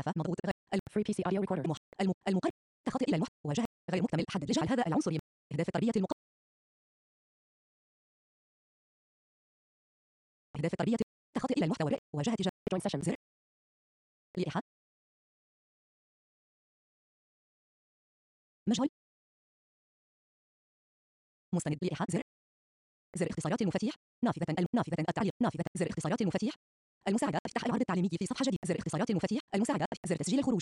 مسافة مضغوط غير ال- free PC audio recorder مح الم- المقرر تخطئ إلى المحتوى واجهة غير مكتمل حدد اجعل هذا العنصر يم أهداف التربية المق أهداف التربية تخطئ إلى المحتوى واجهة تجاه join session زر لإيحاء مجهول مستند لإيحاء زر زر اختصارات المفاتيح نافذة الم... نافذة التعليق نافذة زر اختصارات المفاتيح المساعدة افتح العرض التعليمي في صفحة جديدة زر اختصارات المفاتيح المساعدة زر تسجيل الخروج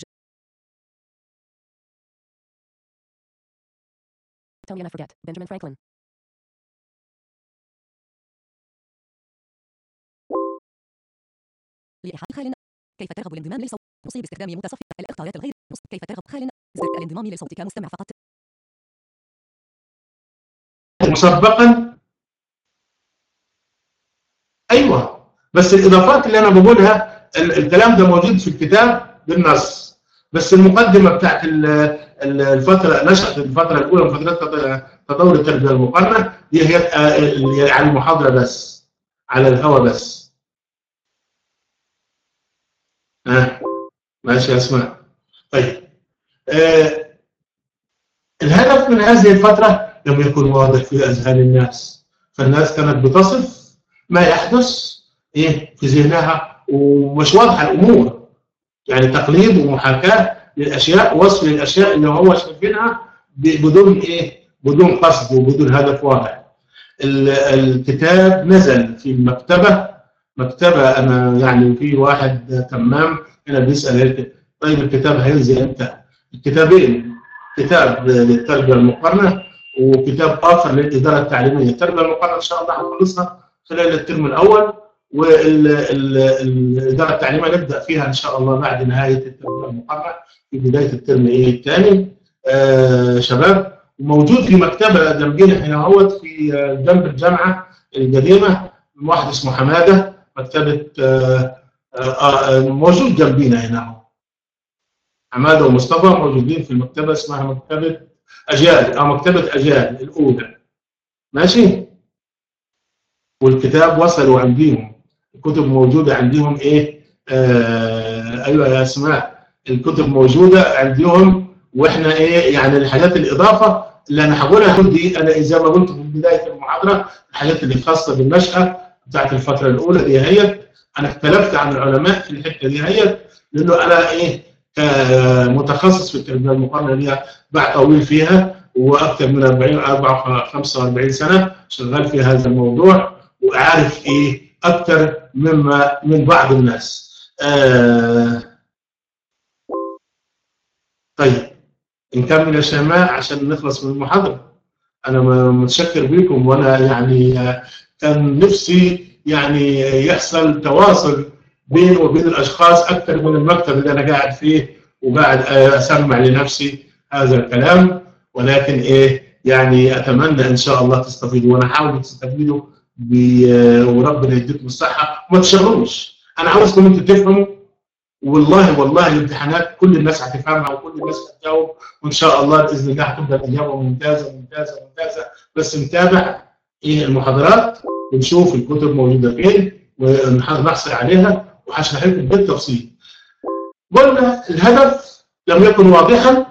Tell me and I forget Benjamin Franklin لإيحاء خال كيف ترغب الانضمام للصوت نصي باستخدام متصفح الاختيارات الغير نص كيف ترغب خال زر الانضمام للصوت كمستمع فقط مسبقا ايوه بس الاضافات اللي انا بقولها ال- الكلام ده موجود في الكتاب بالنص بس المقدمه بتاعت ال- ال- الفتره نشأت الفتره الاولى من فترات تط- تطور التربيه المقارنه دي هي آه، اللي هي على المحاضره بس على الهواء بس ها ماشي يا اسماء طيب آه الهدف من هذه الفتره لم يكن واضح في اذهان الناس فالناس كانت بتصف ما يحدث ايه في ذهنها ومش واضحه الامور يعني تقليد ومحاكاه للاشياء وصف للاشياء اللي هو شايفينها ب- بدون ايه بدون قصد وبدون هدف واضح ال- الكتاب نزل في المكتبه مكتبه انا يعني في واحد تمام هنا بيسال هيك، طيب الكتاب هينزل امتى؟ الكتابين كتاب للتربيه المقارنه وكتاب اخر للاداره التعليميه، التربيه المقارنه ان شاء الله هنخلصها خلال الترم الاول والاداره التعليميه نبدا فيها ان شاء الله بعد نهايه التربيه المقارنه في بدايه الترم ايه الثاني آه شباب موجود في مكتبه جنبينا هنا اهوت في آه، جنب الجامعه القديمه واحد اسمه حماده مكتبه آه آه آه موجود جنبينا هنا اهو حماده ومصطفى موجودين في المكتبه اسمها مكتبه اجيال او مكتبه اجيال الاولى ماشي والكتاب وصلوا عندهم الكتب موجوده عندهم ايه آه ايوه يا اسماء الكتب موجوده عندهم واحنا ايه يعني الحاجات الاضافه اللي انا هقولها دي انا زي ما قلت في بدايه المحاضره الحاجات اللي خاصه بالنشاه بتاعت الفتره الاولى دي هي انا اختلفت عن العلماء في الحته دي هي لانه انا ايه متخصص في التربيه المقارنه ليها باع طويل فيها واكثر من 40 4 45 سنه شغال في هذا الموضوع وعارف ايه اكثر مما من بعض الناس. آه طيب نكمل يا شيماء عشان نخلص من المحاضره. انا متشكر بكم وانا يعني كان نفسي يعني يحصل تواصل بيني وبين الاشخاص اكثر من المكتب اللي انا قاعد فيه وقاعد اسمع لنفسي هذا الكلام ولكن ايه يعني اتمنى ان شاء الله تستفيدوا وانا حاولوا تستفيدوا وربنا يديكم الصحه وما تشغلوش انا عاوزكم انتوا تفهموا والله والله الامتحانات كل الناس هتفهمها وكل الناس هتجاوب وان شاء الله باذن الله هتبقى الاجابه ممتازه ممتازه ممتازه بس نتابع ايه المحاضرات ونشوف الكتب موجوده فين ونحصل عليها وهشرح لكم بالتفصيل. قلنا الهدف لم يكن واضحا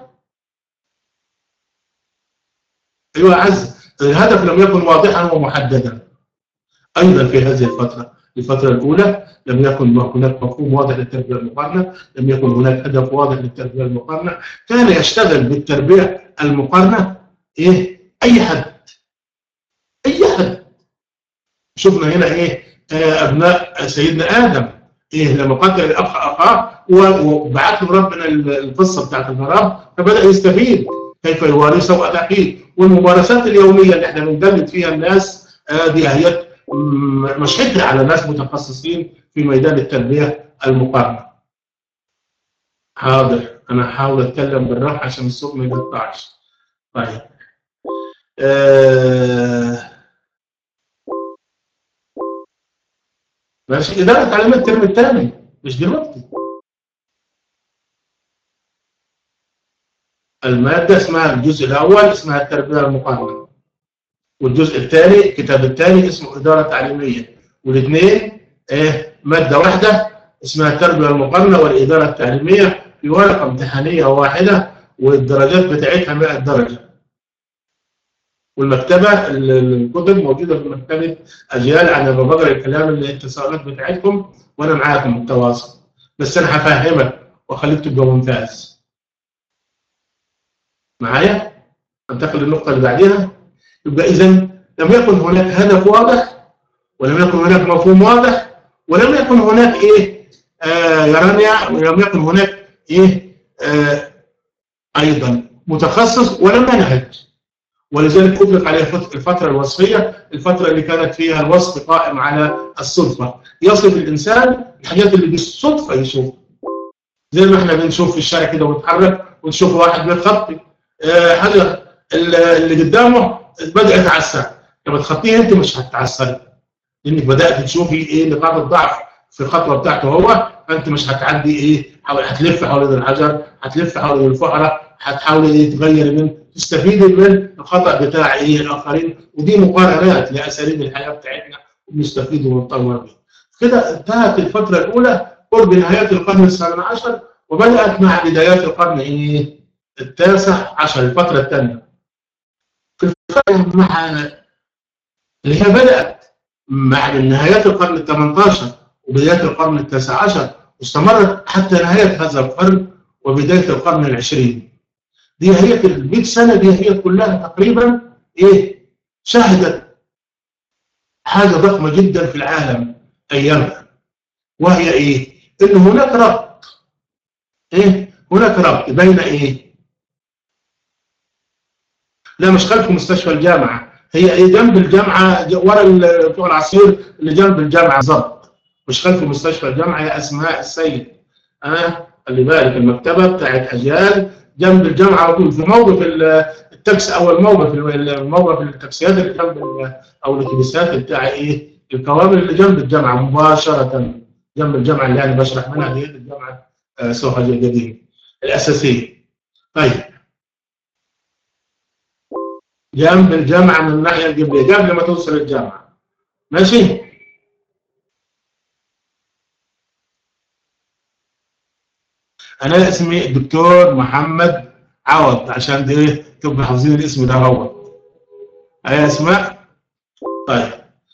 ايوه يا عز الهدف لم يكن واضحا ومحددا ايضا في هذه الفتره الفتره الاولى لم يكن هناك مفهوم واضح للتربيه المقارنه لم يكن هناك هدف واضح للتربيه المقارنه كان يشتغل بالتربيه المقارنه ايه اي حد اي حد شفنا هنا ايه آه ابناء سيدنا ادم ايه لما قتل الاخ اخاه وبعت له ربنا القصه بتاعت الغرام فبدا يستفيد كيف يواري سوء اخيه والممارسات اليوميه اللي احنا بنقلد فيها الناس آه دي هي مش حجه على ناس متخصصين في ميدان التربيه المقارنه. حاضر انا هحاول اتكلم بالراحه عشان الصوت ما يقطعش. طيب. آه ماشي اداره تعليم الترم الثاني مش دلوقتي. الماده اسمها الجزء الاول اسمها التربيه المقارنه. والجزء الثاني الكتاب الثاني اسمه اداره تعليميه والاثنين ايه ماده واحده اسمها التربيه المقارنه والاداره التعليميه في ورقه امتحانيه واحده والدرجات بتاعتها 100 درجه. والمكتبه الكتب موجوده في مكتبه اجيال انا بقرا الكلام اللي التساؤلات بتاعتكم وانا معاكم بالتواصل بس انا هفهمك واخليك تبقى ممتاز. معايا؟ انتقل للنقطه اللي بعديها يبقى اذا لم يكن هناك هدف واضح ولم يكن هناك مفهوم واضح ولم يكن هناك ايه آه يا رانيا ولم يكن هناك ايه آه ايضا متخصص ولا منهج ولذلك اطلق عليها الفتره الوصفيه الفتره اللي كانت فيها الوصف قائم على الصدفه يصف الانسان الحاجات اللي بالصدفه يشوفها زي ما احنا بنشوف في الشارع كده ونتحرك ونشوف واحد بيتخطي آه حاجه اللي قدامه بدا يتعثر لما تخطيه انت مش هتتعثري لانك بدات تشوفي ايه نقاط الضعف في الخطوه بتاعته هو فانت مش هتعدي ايه هتلف حول الحجر هتلف حول الفقره هتحاولي ايه تغيري من تستفيدي من الخطا بتاع ايه الاخرين ودي مقارنات لاساليب الحياه بتاعتنا وبنستفيد ونطور بيها كده انتهت الفتره الاولى قرب نهايه القرن الثامن عشر وبدات مع بدايات القرن ايه التاسع عشر الفتره الثانيه مع اللي هي بدات مع نهايات القرن ال 18 وبدايه القرن التاسع عشر واستمرت حتى نهايه هذا القرن وبدايه القرن العشرين دي هي في ال 100 سنه دي هي كلها تقريبا ايه شهدت حاجه ضخمه جدا في العالم ايامها وهي ايه؟ ان هناك ربط ايه؟ هناك ربط بين ايه؟ لا مش خلف مستشفى الجامعه هي ايه جنب الجامعه ورا بتوع العصير اللي جنب الجامعه بالظبط مش خلف مستشفى الجامعه هي اسماء السيد انا خلي بالك المكتبه بتاعت اجيال جنب الجامعه على طول في موقف التاكسي او الموقف الموقف التاكسيات اللي جنب او الاتوبيسات بتاع ايه الكوامل اللي جنب الجامعه مباشره جنب الجامعه اللي انا بشرح منها دي الجامعه سوهاج القديمه الاساسيه طيب جنب الجامعه من الناحيه القبليه قبل ما توصل الجامعه ماشي انا اسمي الدكتور محمد عوض عشان ايه تبقى حافظين الاسم ده هو اي اسماء طيب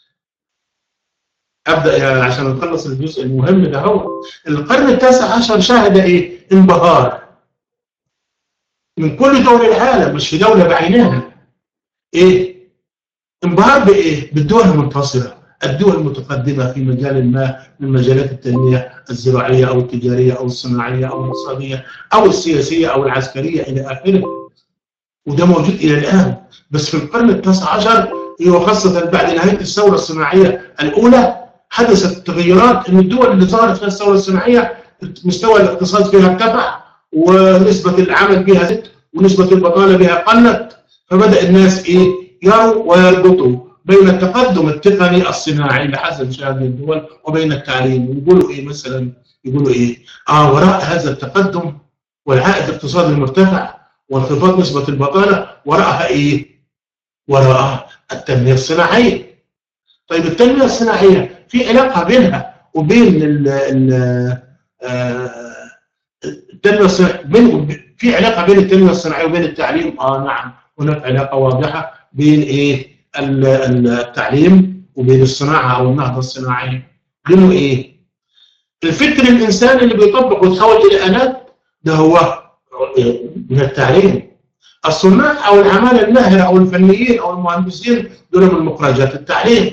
ابدا يعني عشان نخلص الجزء المهم ده هو القرن التاسع عشر شهد ايه انبهار من كل دول العالم مش في دوله بعينها ايه انبهار بايه بالدول المنتصره الدول المتقدمه في مجال ما من مجالات التنميه الزراعيه او التجاريه او الصناعيه او الاقتصاديه او السياسيه او العسكريه الى اخره وده موجود الى الان بس في القرن التاسع عشر وخاصه بعد نهايه الثوره الصناعيه الاولى حدثت تغيرات ان الدول اللي ظهرت فيها الثوره الصناعيه مستوى الاقتصاد فيها ارتفع ونسبه العمل بها زادت ونسبه البطاله بها قلت فبدا الناس ايه يروا ويربطوا بين التقدم التقني الصناعي لحسب هذه الدول وبين التعليم ويقولوا ايه مثلا يقولوا ايه اه وراء هذا التقدم والعائد الاقتصادي المرتفع وانخفاض نسبه البطاله وراءها ايه؟ وراء التنميه الصناعيه. طيب التنميه الصناعيه في علاقه بينها وبين ال ال التنميه الصناعيه بين في علاقه بين التنميه الصناعيه وبين التعليم؟ اه نعم هناك علاقه واضحه بين ايه؟ التعليم وبين الصناعه او النهضه الصناعيه. بينه ايه؟ الفكر الانساني اللي بيطبق ويتحول الى الات ده هو من التعليم. الصناع او العماله الماهره او الفنيين او المهندسين دول من مخرجات التعليم.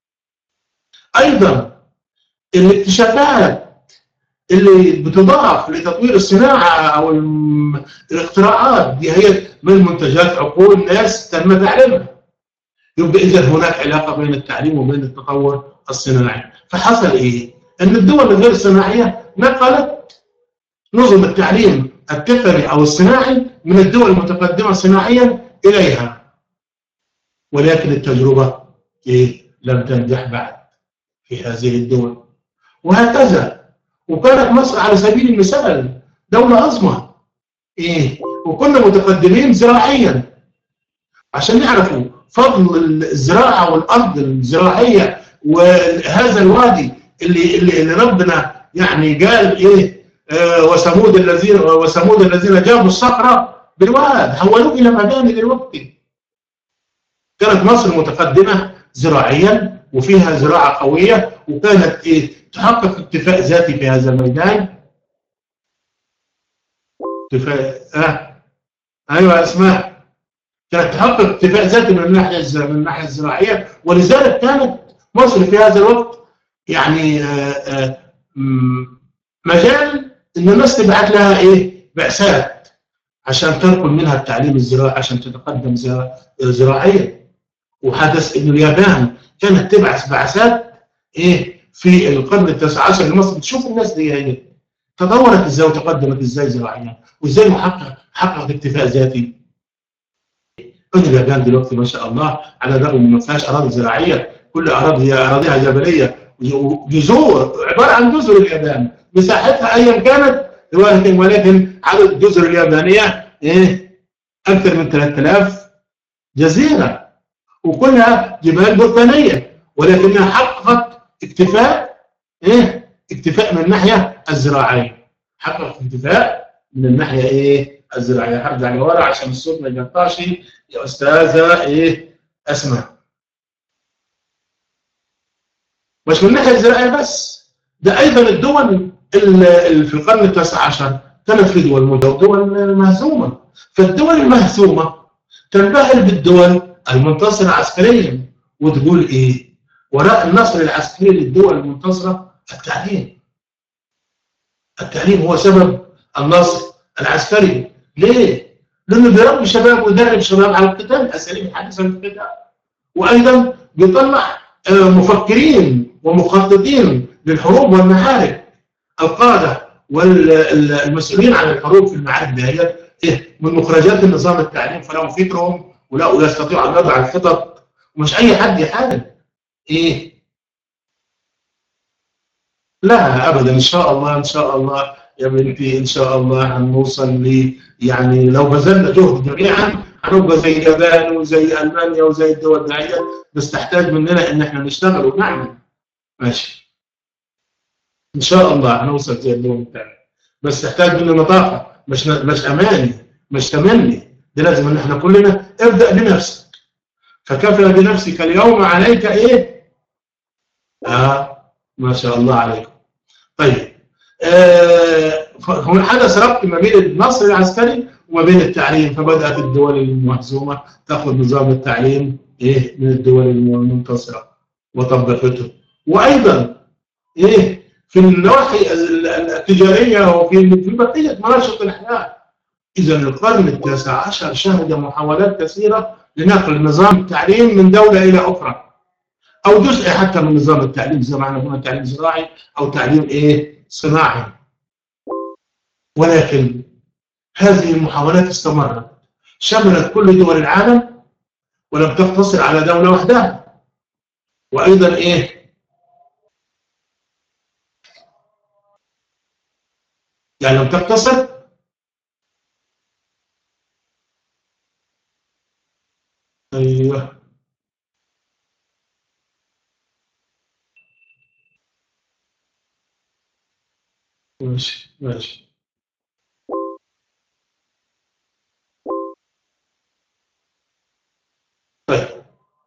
ايضا الاكتشافات اللي بتضاف لتطوير الصناعه او الاختراعات دي هي من منتجات عقول ناس تم تعليمها. يبقى اذا هناك علاقه بين التعليم وبين التطور الصناعي، فحصل ايه؟ ان الدول الغير الصناعيه نقلت نظم التعليم التقني او الصناعي من الدول المتقدمه صناعيا اليها. ولكن التجربه ايه؟ لم تنجح بعد في هذه الدول. وهكذا وكانت مصر على سبيل المثال دوله عظمى. ايه؟ وكنا متقدمين زراعيا. عشان نعرفوا فضل الزراعه والارض الزراعيه وهذا الوادي اللي اللي, اللي ربنا يعني قال ايه آه وثمود الذين وثمود الذين جابوا الصخره بالواد حولوه الى مباني دلوقتي كانت مصر متقدمه زراعيا وفيها زراعه قويه وكانت ايه تحقق اكتفاء ذاتي في هذا الميدان اكتفاء آه. ايوه اسماء كانت تحقق اكتفاء ذاتي من الناحيه الز- من الناحيه الزراعيه ولذلك كانت مصر في هذا الوقت يعني آه آه م- مجال ان الناس تبعت لها ايه بعثات عشان تنقل منها التعليم الزراعي عشان تتقدم زرا- زراعيا وحدث ان اليابان كانت تبعث بعثات ايه في القرن التاسع عشر لمصر تشوف الناس دي هي تطورت ازاي وتقدمت ازاي زراعيا وازاي محقق حققت اكتفاء ذاتي كل اليابان دلوقتي ما شاء الله على الرغم من ما فيهاش اراضي زراعيه كل اراضي اراضيها جبليه جذور عباره عن جزر اليابان مساحتها ايا كانت ولكن ولكن عدد الجزر اليابانيه ايه اكثر من 3000 جزيره وكلها جبال بركانيه ولكنها حققت اكتفاء ايه اكتفاء من الناحيه الزراعيه حققت اكتفاء من الناحيه ايه الزراعيه هرجع لورا عشان الصوت ما يقطعش يا استاذه ايه اسماء مش من الناحيه الزراعيه بس ده ايضا الدول اللي في القرن التاسع عشر كانت في دول مدو- دول مهزومه فالدول المهزومه تنبهر بالدول المنتصره عسكريا وتقول ايه وراء النصر العسكري للدول المنتصره التعليم التعليم هو سبب النصر العسكري ليه؟ لانه بيربي شباب ويدرب شباب على القتال اساليب الحديثه للقتال وايضا بيطلع آه، مفكرين ومخططين للحروب والمعارك القاده والمسؤولين عن الحروب في المعارك دهيت إيه؟ من مخرجات النظام التعليم فلهم فكرهم ولا يستطيعوا ان يضع الخطط ومش اي حد يحارب ايه لا ابدا ان شاء الله ان شاء الله يا بنتي ان شاء الله هنوصل ل يعني لو بذلنا جهد جميعا هنبقى زي اليابان وزي المانيا وزي الدول دهيت بس تحتاج مننا ان احنا نشتغل ونعمل ماشي ان شاء الله هنوصل زي الدول الثانيه بس تحتاج مننا طاقه مش مش اماني مش تمني ده لازم ان احنا كلنا ابدا بنفسك فكفى بنفسك اليوم عليك ايه؟ اه ما شاء الله عليكم طيب آه هو حدث ربط ما بين النصر العسكري وما بين التعليم فبدات الدول المهزومه تاخذ نظام التعليم ايه من الدول المنتصره وطبقته وايضا ايه في النواحي التجاريه وفي في بقيه مناشط الحياه اذا القرن التاسع عشر شهد محاولات كثيره لنقل نظام التعليم من دوله الى اخرى او جزء حتى من نظام التعليم زي ما احنا قلنا تعليم زراعي او تعليم ايه صناعي ولكن هذه المحاولات استمرت شملت كل دول العالم ولم تقتصر على دوله وحدها وايضا ايه يعني لم تقتصر ايوه ماشي ماشي طيب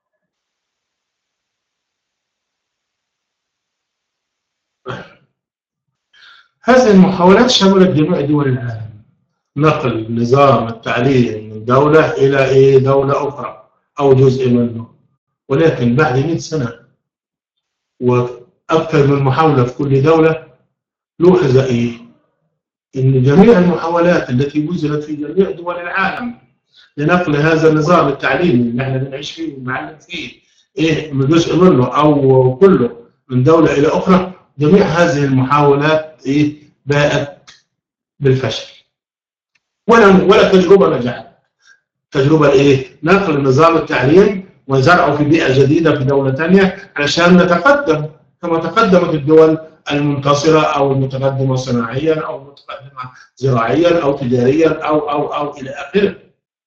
هذه المحاولات شملت جميع دول العالم نقل نظام التعليم من دولة إلى إيه دولة أخرى أو جزء منه ولكن بعد 100 سنة وأكثر من محاولة في كل دولة لوحظ إيه؟ إن جميع المحاولات التي بذلت في جميع دول العالم لنقل هذا النظام التعليمي اللي احنا بنعيش فيه ونعلم فيه إيه من جزء منه أو كله من دولة إلى أخرى جميع هذه المحاولات إيه باءت بالفشل ولا ولا تجربة نجحت تجربة إيه؟ نقل نظام التعليم وزرعه في بيئة جديدة في دولة ثانية علشان نتقدم كما تقدمت الدول المنتصرة أو المتقدمة صناعيا أو المتقدمة زراعيا أو تجاريا أو أو أو إلى آخره.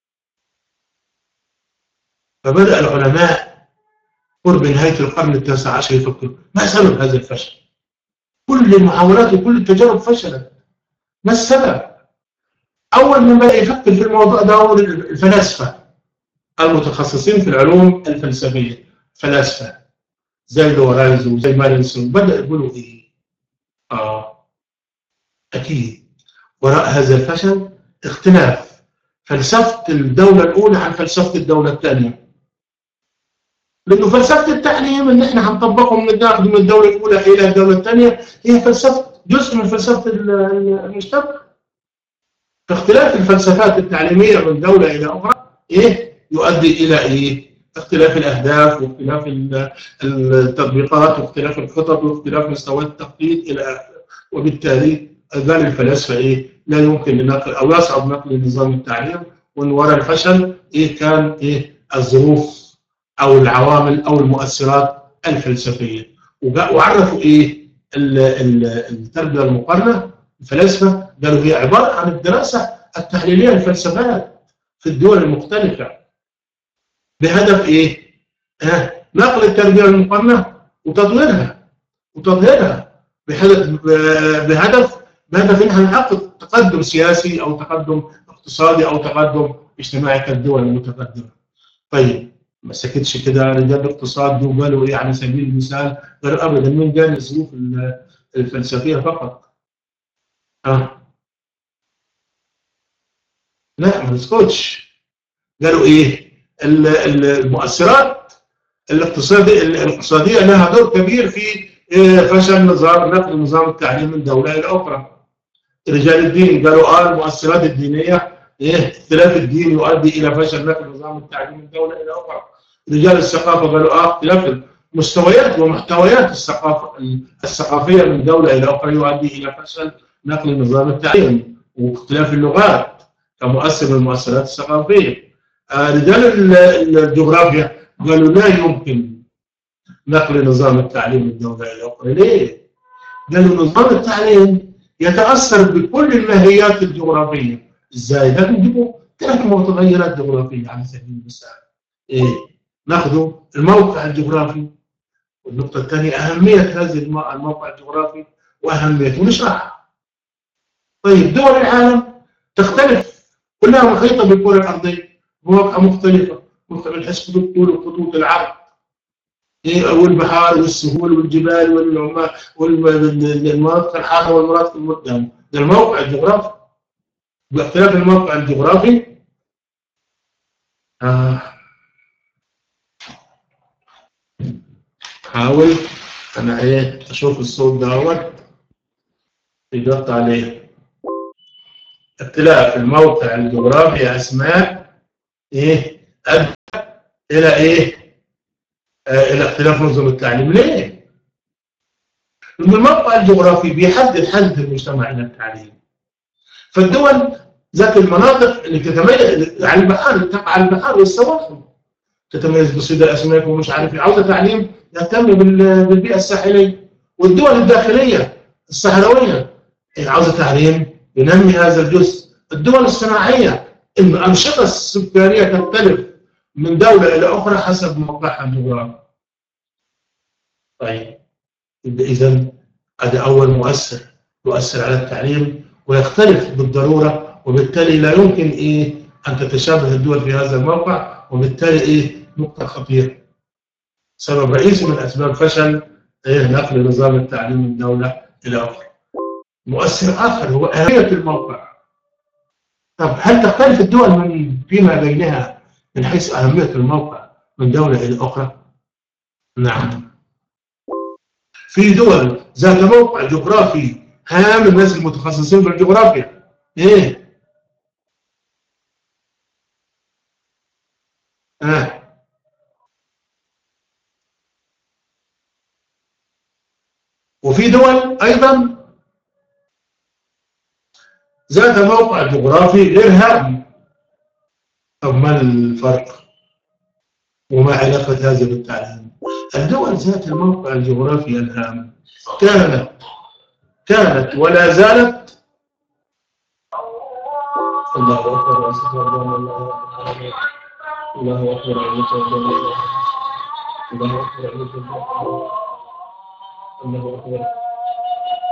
فبدأ العلماء قرب نهاية القرن التاسع عشر يفكروا ما سبب هذا الفشل؟ كل المحاولات وكل التجارب فشلت ما السبب؟ اول من بدا يفكر في الموضوع ده هو الفلاسفه المتخصصين في العلوم الفلسفيه فلاسفه زي لورايز وزي مارينسون بدا يقولوا ايه؟ اه اكيد وراء هذا الفشل اختلاف فلسفه الدوله الاولى عن فلسفه الدوله الثانيه لانه فلسفه التعليم اللي احنا هنطبقه من الداخل من الدوله الاولى الى الدوله الثانيه هي فلسفه جزء من فلسفه المجتمع فاختلاف الفلسفات التعليميه من دوله الى اخرى ايه يؤدي الى ايه؟ اختلاف الاهداف واختلاف التطبيقات واختلاف الخطط واختلاف مستويات التخطيط الى اخره وبالتالي قال الفلاسفه ايه؟ لا يمكن لنقل او يصعب نقل نظام التعليم وان وراء الفشل ايه كان ايه الظروف او العوامل او المؤثرات الفلسفيه وعرفوا ايه التربيه المقارنه الفلاسفه قالوا هي عباره عن الدراسه التحليليه للفلسفات في الدول المختلفه بهدف ايه؟ ها نقل التربيه المقارنه وتطويرها وتطهيرها بهدف بهدف بهدف انها نحقق تقدم سياسي او تقدم اقتصادي او تقدم اجتماعي كالدول المتقدمه. طيب ما سكتش كده رجال الاقتصاد دول قالوا ايه على سبيل المثال قالوا ابدا من قال الظروف الفلسفيه فقط اه لا ما نسكتش قالوا ايه المؤثرات الاقتصاديه الاقتصاديه لها دور كبير في فشل نظام نقل نظام التعليم من دوله الى اخرى رجال الدين قالوا اه المؤثرات الدينيه ايه اختلاف الدين يؤدي الى فشل نقل نظام التعليم من دوله الى اخرى رجال الثقافه قالوا اه اختلاف مستويات ومحتويات الثقافه الثقافيه من دوله الى اخرى يؤدي الى فشل نقل نظام التعليم واختلاف اللغات كمؤثر من المؤثرات الثقافيه آه رجال الجغرافيا قالوا لا يمكن نقل نظام التعليم من دوله الى اخرى ليه؟ قالوا نظام التعليم يتاثر بكل الماهيات الجغرافيه ازاي؟ لازم نجيبوا ثلاث متغيرات جغرافيه على سبيل المثال ايه؟ ناخذ الموقع الجغرافي والنقطة الثانية أهمية هذه الموقع الجغرافي وأهميته ونشرحها. طيب دول العالم تختلف كلها محيطة بالكرة الأرضية مواقع مختلفة من حيث خطوط الطول وخطوط العرض والبحار والسهول والجبال والمناطق الحارة والمناطق المدامة ده الموقع الجغرافي باختلاف الموقع الجغرافي آه حاول انا ايه اشوف الصوت دوت يقطع عليه اختلاف الموقع الجغرافي اسماء ايه ادى الى ايه آه الى اختلاف نظم التعليم ليه؟ لان الموقع الجغرافي بيحدد حاجه المجتمع الى التعليم فالدول ذات المناطق اللي تتميز على البحار تقع على البحار والسواحل تتميز بصيد الاسماك ومش عارف ايه عاوزه تعليم يهتم بالبيئه الساحليه والدول الداخليه الصحراويه عاوزه تعليم ينمي هذا الجزء الدول الصناعيه الانشطه السكانيه تختلف من دوله الى اخرى حسب موقعها الجغرافي طيب اذا هذا اول مؤثر يؤثر على التعليم ويختلف بالضروره وبالتالي لا يمكن ايه ان تتشابه الدول في هذا الموقع وبالتالي ايه نقطه خطيره سبب رئيسي من اسباب فشل ايه نقل نظام التعليم من دوله الى اخرى. مؤثر اخر هو اهميه الموقع. طب هل تختلف الدول من فيما بينها من حيث اهميه الموقع من دوله الى اخرى؟ نعم. في دول ذات موقع جغرافي هام الناس المتخصصين في الجغرافيا. ايه؟ آه. وفي دول ايضا ذات موقع جغرافي غير هام طب ما الفرق وما علاقة هذا بالتعليم الدول ذات الموقع الجغرافي الهام كانت كانت ولا زالت الله أكبر الله أكبر الله أكبر الله أكبر الله أكبر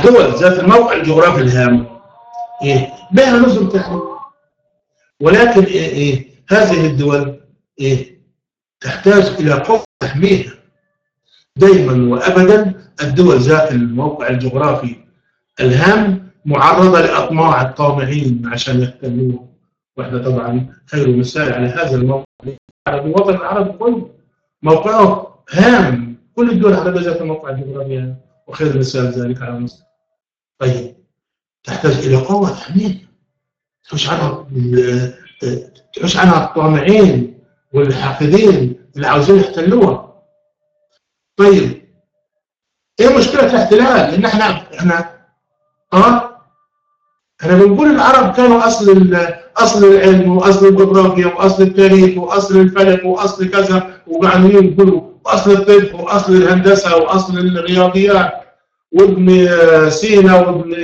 الدول ذات الموقع الجغرافي الهام إيه بها نظم تعليم ولكن إيه إيه هذه الدول إيه تحتاج إلى قوة تحميها دائما وأبدا الدول ذات الموقع الجغرافي الهام معرضة لأطماع الطامعين عشان يحتلوها واحنا طبعا خير مثال على هذا الموقع العربي الوطن العربي كله موقعه هام كل الدول العربية ذات الموقع الجغرافي هام وخير مثال ذلك على مصر طيب تحتاج إلى قوة تحميها تحوش عنها تحوش عنها الطامعين والحاقدين اللي عاوزين يحتلوها طيب ايه مشكلة الاحتلال؟ ان احنا احنا اه احنا بنقول العرب كانوا اصل اصل العلم واصل الجغرافيا واصل التاريخ واصل الفلك واصل كذا وقاعدين يقولوا واصل الطب واصل الهندسه واصل الرياضيات وابن سينا وابن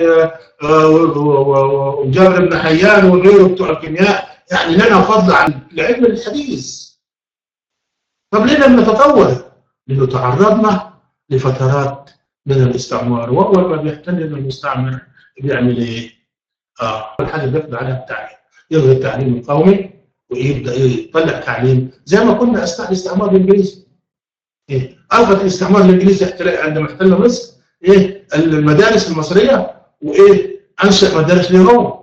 وجابر بن حيان وغيره بتوع الكيمياء يعني لنا فضل عن العلم الحديث طب ليه لم نتطور؟ لانه تعرضنا لفترات من الاستعمار واول ما بيحتل المستعمر بيعمل ايه؟ اه اول حاجه بيقضي عليها التعليم يلغي التعليم القومي ويبدا يطلع تعليم زي ما كنا اثناء الاستعمار الانجليزي ايه الغت الاستعمار الانجليزي عندما احتل مصر ايه المدارس المصريه وايه انشا مدارس لروما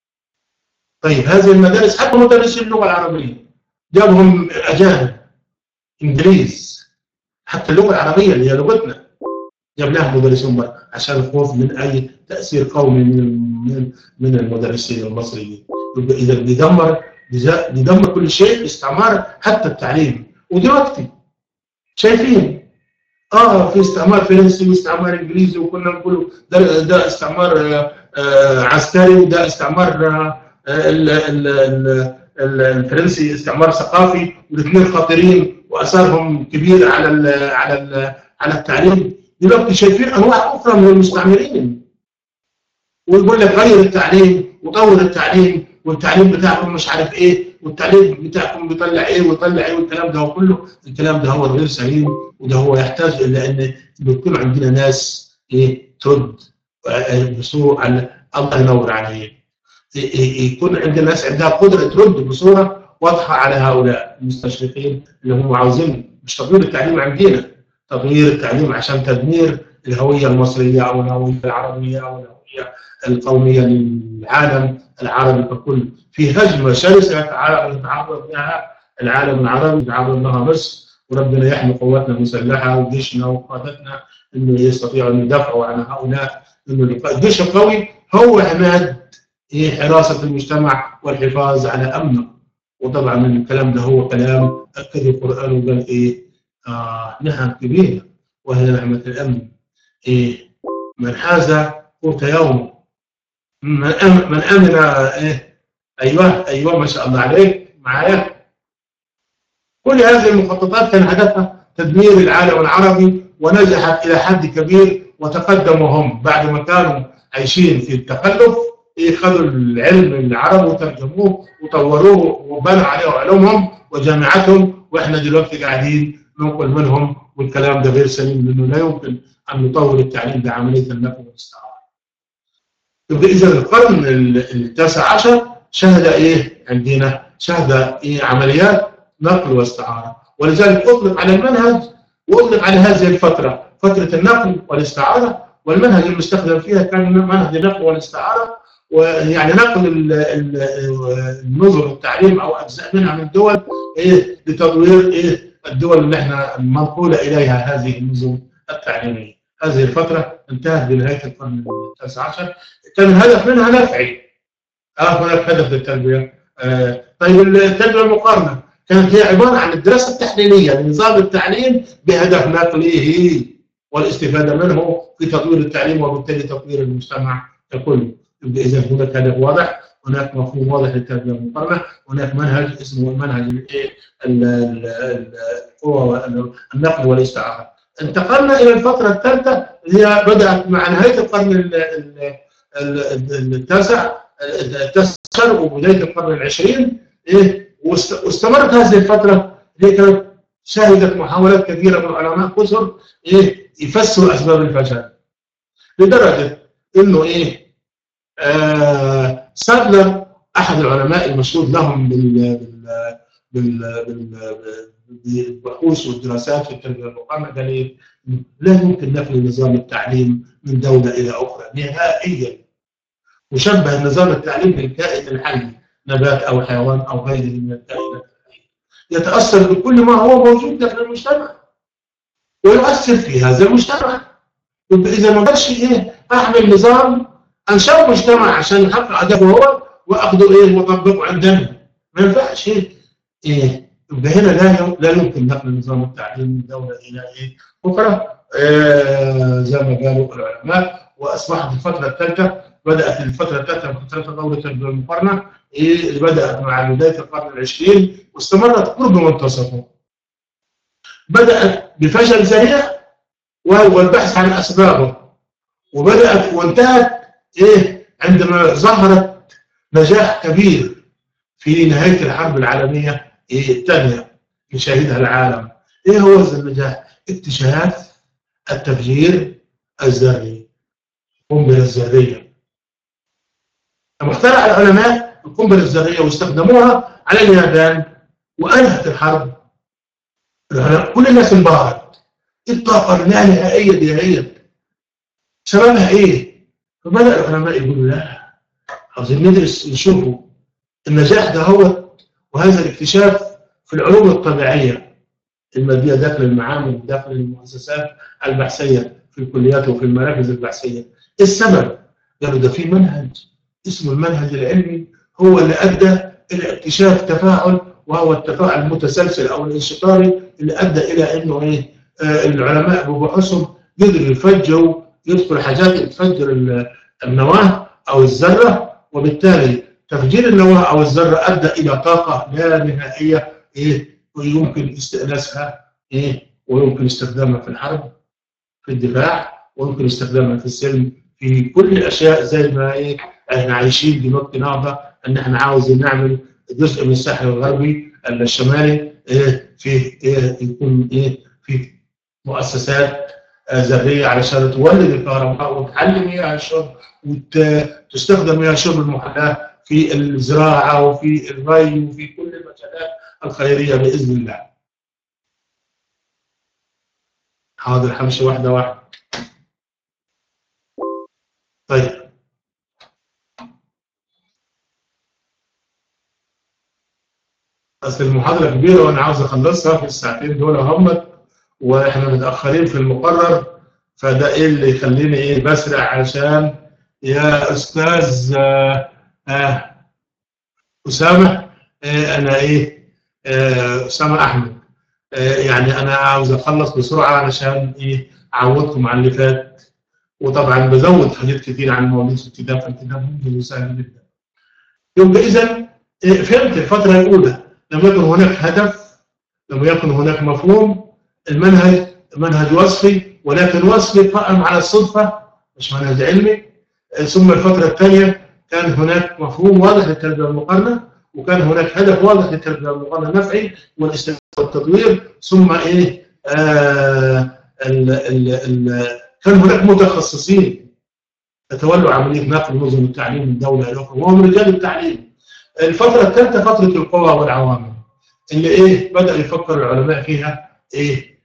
طيب هذه المدارس حتى مدرسين اللغه العربيه جابهم اجانب انجليز حتى اللغه العربيه اللي هي لغتنا جاب لها مدرسين بره عشان الخوف من اي تاثير قومي من من من المدرسين المصريين يبقى اذا بيدمر بيدمر كل شيء استعمار حتى التعليم ودلوقتي شايفين اه في استعمار فرنسي واستعمار انجليزي وكنا نقول ده, ده استعمار آه آه عسكري وده استعمار آه ال ال ال الفرنسي استعمار ثقافي والاثنين خطيرين واثرهم كبير على ال على ال على التعليم دلوقتي شايفين انواع اخرى من المستعمرين ويقول لك غير التعليم وطور التعليم والتعليم بتاعكم مش عارف ايه والتعليم بتاعكم بيطلع ايه ويطلع ايه والكلام ده كله الكلام ده هو غير سليم وده هو يحتاج الى ان يكون عندنا ناس ايه ترد بصوره الله ينور عليه يكون عندنا ناس عندها قدره ترد بصوره واضحه على هؤلاء المستشرقين اللي هم عاوزين مش تطوير التعليم عندنا تغيير التعليم عشان تدمير الهويه المصريه او الهويه العربيه او الهويه القوميه للعالم العربي ككل في هجمه شرسه يتعرض لها العالم العربي يتعرض لها مصر وربنا يحمي قواتنا المسلحه وجيشنا وقادتنا انه يستطيعوا ان يدافعوا عن هؤلاء انه الجيش القوي هو عماد حراسه المجتمع والحفاظ على امنه وطبعا الكلام ده هو كلام اكد القران وقال ايه آه نعم كبيره وهي نعمه الامن إيه من حاز قوت يومه من أمن, من امن إيه ايوه ايوه ما شاء الله عليك معايا كل هذه المخططات كان هدفها تدمير العالم العربي ونجحت الى حد كبير وتقدموا هم بعد ما كانوا عايشين في التخلف إيه خذوا العلم العربي وترجموه وطوروه وبنوا عليه علومهم وجامعاتهم واحنا دلوقتي قاعدين ننقل منهم والكلام ده غير سليم لانه لا يمكن ان نطور التعليم بعمليه النقل والاستعاره. يبقى اذا القرن التاسع عشر شهد ايه عندنا؟ شهد ايه عمليات نقل واستعاره ولذلك اطلق على المنهج واطلق على هذه الفتره فتره النقل والاستعاره والمنهج المستخدم فيها كان منهج النقل والاستعاره ويعني نقل النظم التعليم او اجزاء منها من الدول ايه لتطوير ايه الدول اللي احنا منقوله اليها هذه النظم التعليميه. هذه الفتره انتهت بنهايه القرن التاسع عشر كان الهدف منها نفعي. اه هناك هدف للتربيه. آه طيب التربيه المقارنه كانت هي عباره عن الدراسه التحليليه لنظام التعليم بهدف نقله والاستفاده منه في تطوير التعليم وبالتالي تطوير المجتمع ككل. يبقى اذا هناك هدف واضح هناك مفهوم واضح للتربيه المقارنه هناك منهج اسمه منهج القوه النقل والاستعاره انتقلنا الى الفتره الثالثه هي بدات مع نهايه القرن التاسع التاسع وبدايه القرن العشرين ايه واستمرت هذه الفتره اللي كانت شهدت محاولات كثيره من العلماء كثر ايه يفسروا اسباب الفشل لدرجه انه ايه آه سادلر احد العلماء المشهود لهم بال بال بال بالبحوث والدراسات في التربيه المقارنه قال ايه لا يمكن نقل نظام التعليم من دوله الى اخرى نهائيا وشبه النظام التعليمي بالكائن الحي نبات او حيوان او غيره من الكائنات الحيه يتاثر بكل ما هو موجود داخل المجتمع ويؤثر في هذا المجتمع يبقى اذا ما اقدرش ايه اعمل نظام انشا مجتمع عشان يحقق هدفه هو واخده ايه واطبقه عندنا ما ينفعش ايه ايه يبقى هنا لا لا يمكن نقل نظام التعليم من دوله الى ايه اخرى آه زي ما قالوا العلماء واصبحت الفتره الثالثه بدات الفتره الثالثه من فتره دوله المقارنه إيه اللي بدات مع بدايه القرن العشرين واستمرت قرب منتصفه. بدات بفشل ذريع والبحث عن اسبابه وبدات وانتهت ايه عندما ظهرت نجاح كبير في نهايه الحرب العالميه إيه الثانيه يشاهدها العالم. ايه هو هذا النجاح؟ اكتشاف التفجير الذري القنبله الذريه. لما اخترع العلماء القنبله الذريه واستخدموها على اليابان وانهت الحرب كل الناس انبهرت الطاقه اللانهائيه دي هي سببها ايه؟ فبدا العلماء يقولوا لا عاوزين ندرس نشوفوا النجاح ده هو وهذا الاكتشاف في العلوم الطبيعيه الماديه داخل المعامل داخل المؤسسات البحثيه في الكليات وفي المراكز البحثيه ايه السبب؟ قالوا ده في منهج اسمه المنهج العلمي هو اللي ادى الى اكتشاف تفاعل وهو التفاعل المتسلسل او الانشطاري اللي ادى الى انه ايه آه العلماء ببحوثهم قدروا يفجروا يدخل حاجات تفجر النواه او الذره وبالتالي تفجير النواه او الذره ادى الى طاقه لا نهائيه ايه ويمكن استئناسها ايه ويمكن استخدامها في الحرب في الدفاع ويمكن استخدامها في السلم في كل الاشياء زي ما ايه احنا عايشين دلوقتي نهضه ان احنا عاوزين نعمل جزء من الساحل الغربي الشمالي إيه فيه إيه يكون ايه في مؤسسات ذريه علشان تولد الكهرباء وتحلي مياه الشرب وتستخدم مياه الشرب المحلاه في الزراعه وفي الري وفي كل المجالات الخيريه باذن الله. حاضر همشي واحده واحده. طيب اصل المحاضره كبيره وانا عاوز اخلصها في الساعتين دول هم واحنا متاخرين في المقرر فده ايه اللي يخليني ايه بسرع عشان يا استاذ آه آه اسامه آه انا ايه آه اسامه احمد آه يعني انا عاوز اخلص بسرعه علشان ايه اعودكم على اللي فات وطبعا بزود حاجات كتير عن مواليد الكتاب فالكتاب ممكن وسهل جدا يبقى اذا فهمت الفتره الاولى لم يكن هناك هدف لم يكن هناك مفهوم المنهج منهج وصفي ولكن وصفي قائم على الصدفه مش منهج علمي ثم الفتره الثانيه كان هناك مفهوم واضح للتربيه المقارنه وكان هناك هدف واضح للتربيه المقارنه النفعي والاستثمار والتطوير ثم ايه آه ال ال ال كان هناك متخصصين يتولوا عمليه نقل نظم التعليم من دوله الى اخرى وهم رجال التعليم. الفتره الثالثه فتره القوى والعوامل اللي ايه بدا يفكر العلماء فيها ايه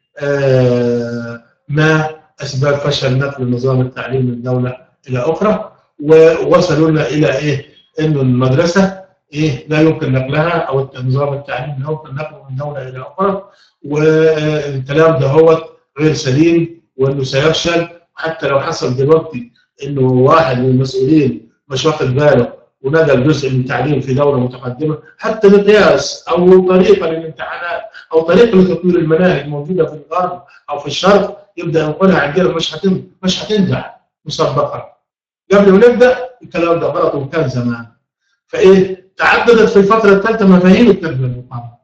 آه ما اسباب فشل نقل نظام التعليم من دوله الى اخرى ووصلوا لنا الى ايه انه المدرسه ايه لا يمكن نقلها او نظام التعليم لا يمكن نقله من دوله الى اخرى والكلام ده هو غير سليم وانه سيفشل حتى لو حصل دلوقتي انه واحد من المسؤولين مش واخد باله ونقل جزء من التعليم في دوله متقدمه حتى مقياس او طريقه للامتحانات او طريقه لتطوير المناهج موجوده في الغرب او في الشرق يبدا ينقلها عندنا مش هتن مش هتنجح مسبقا قبل ما نبدا الكلام ده غلط وكان زمان فايه تعددت في الفتره الثالثه مفاهيم التربيه المقارنه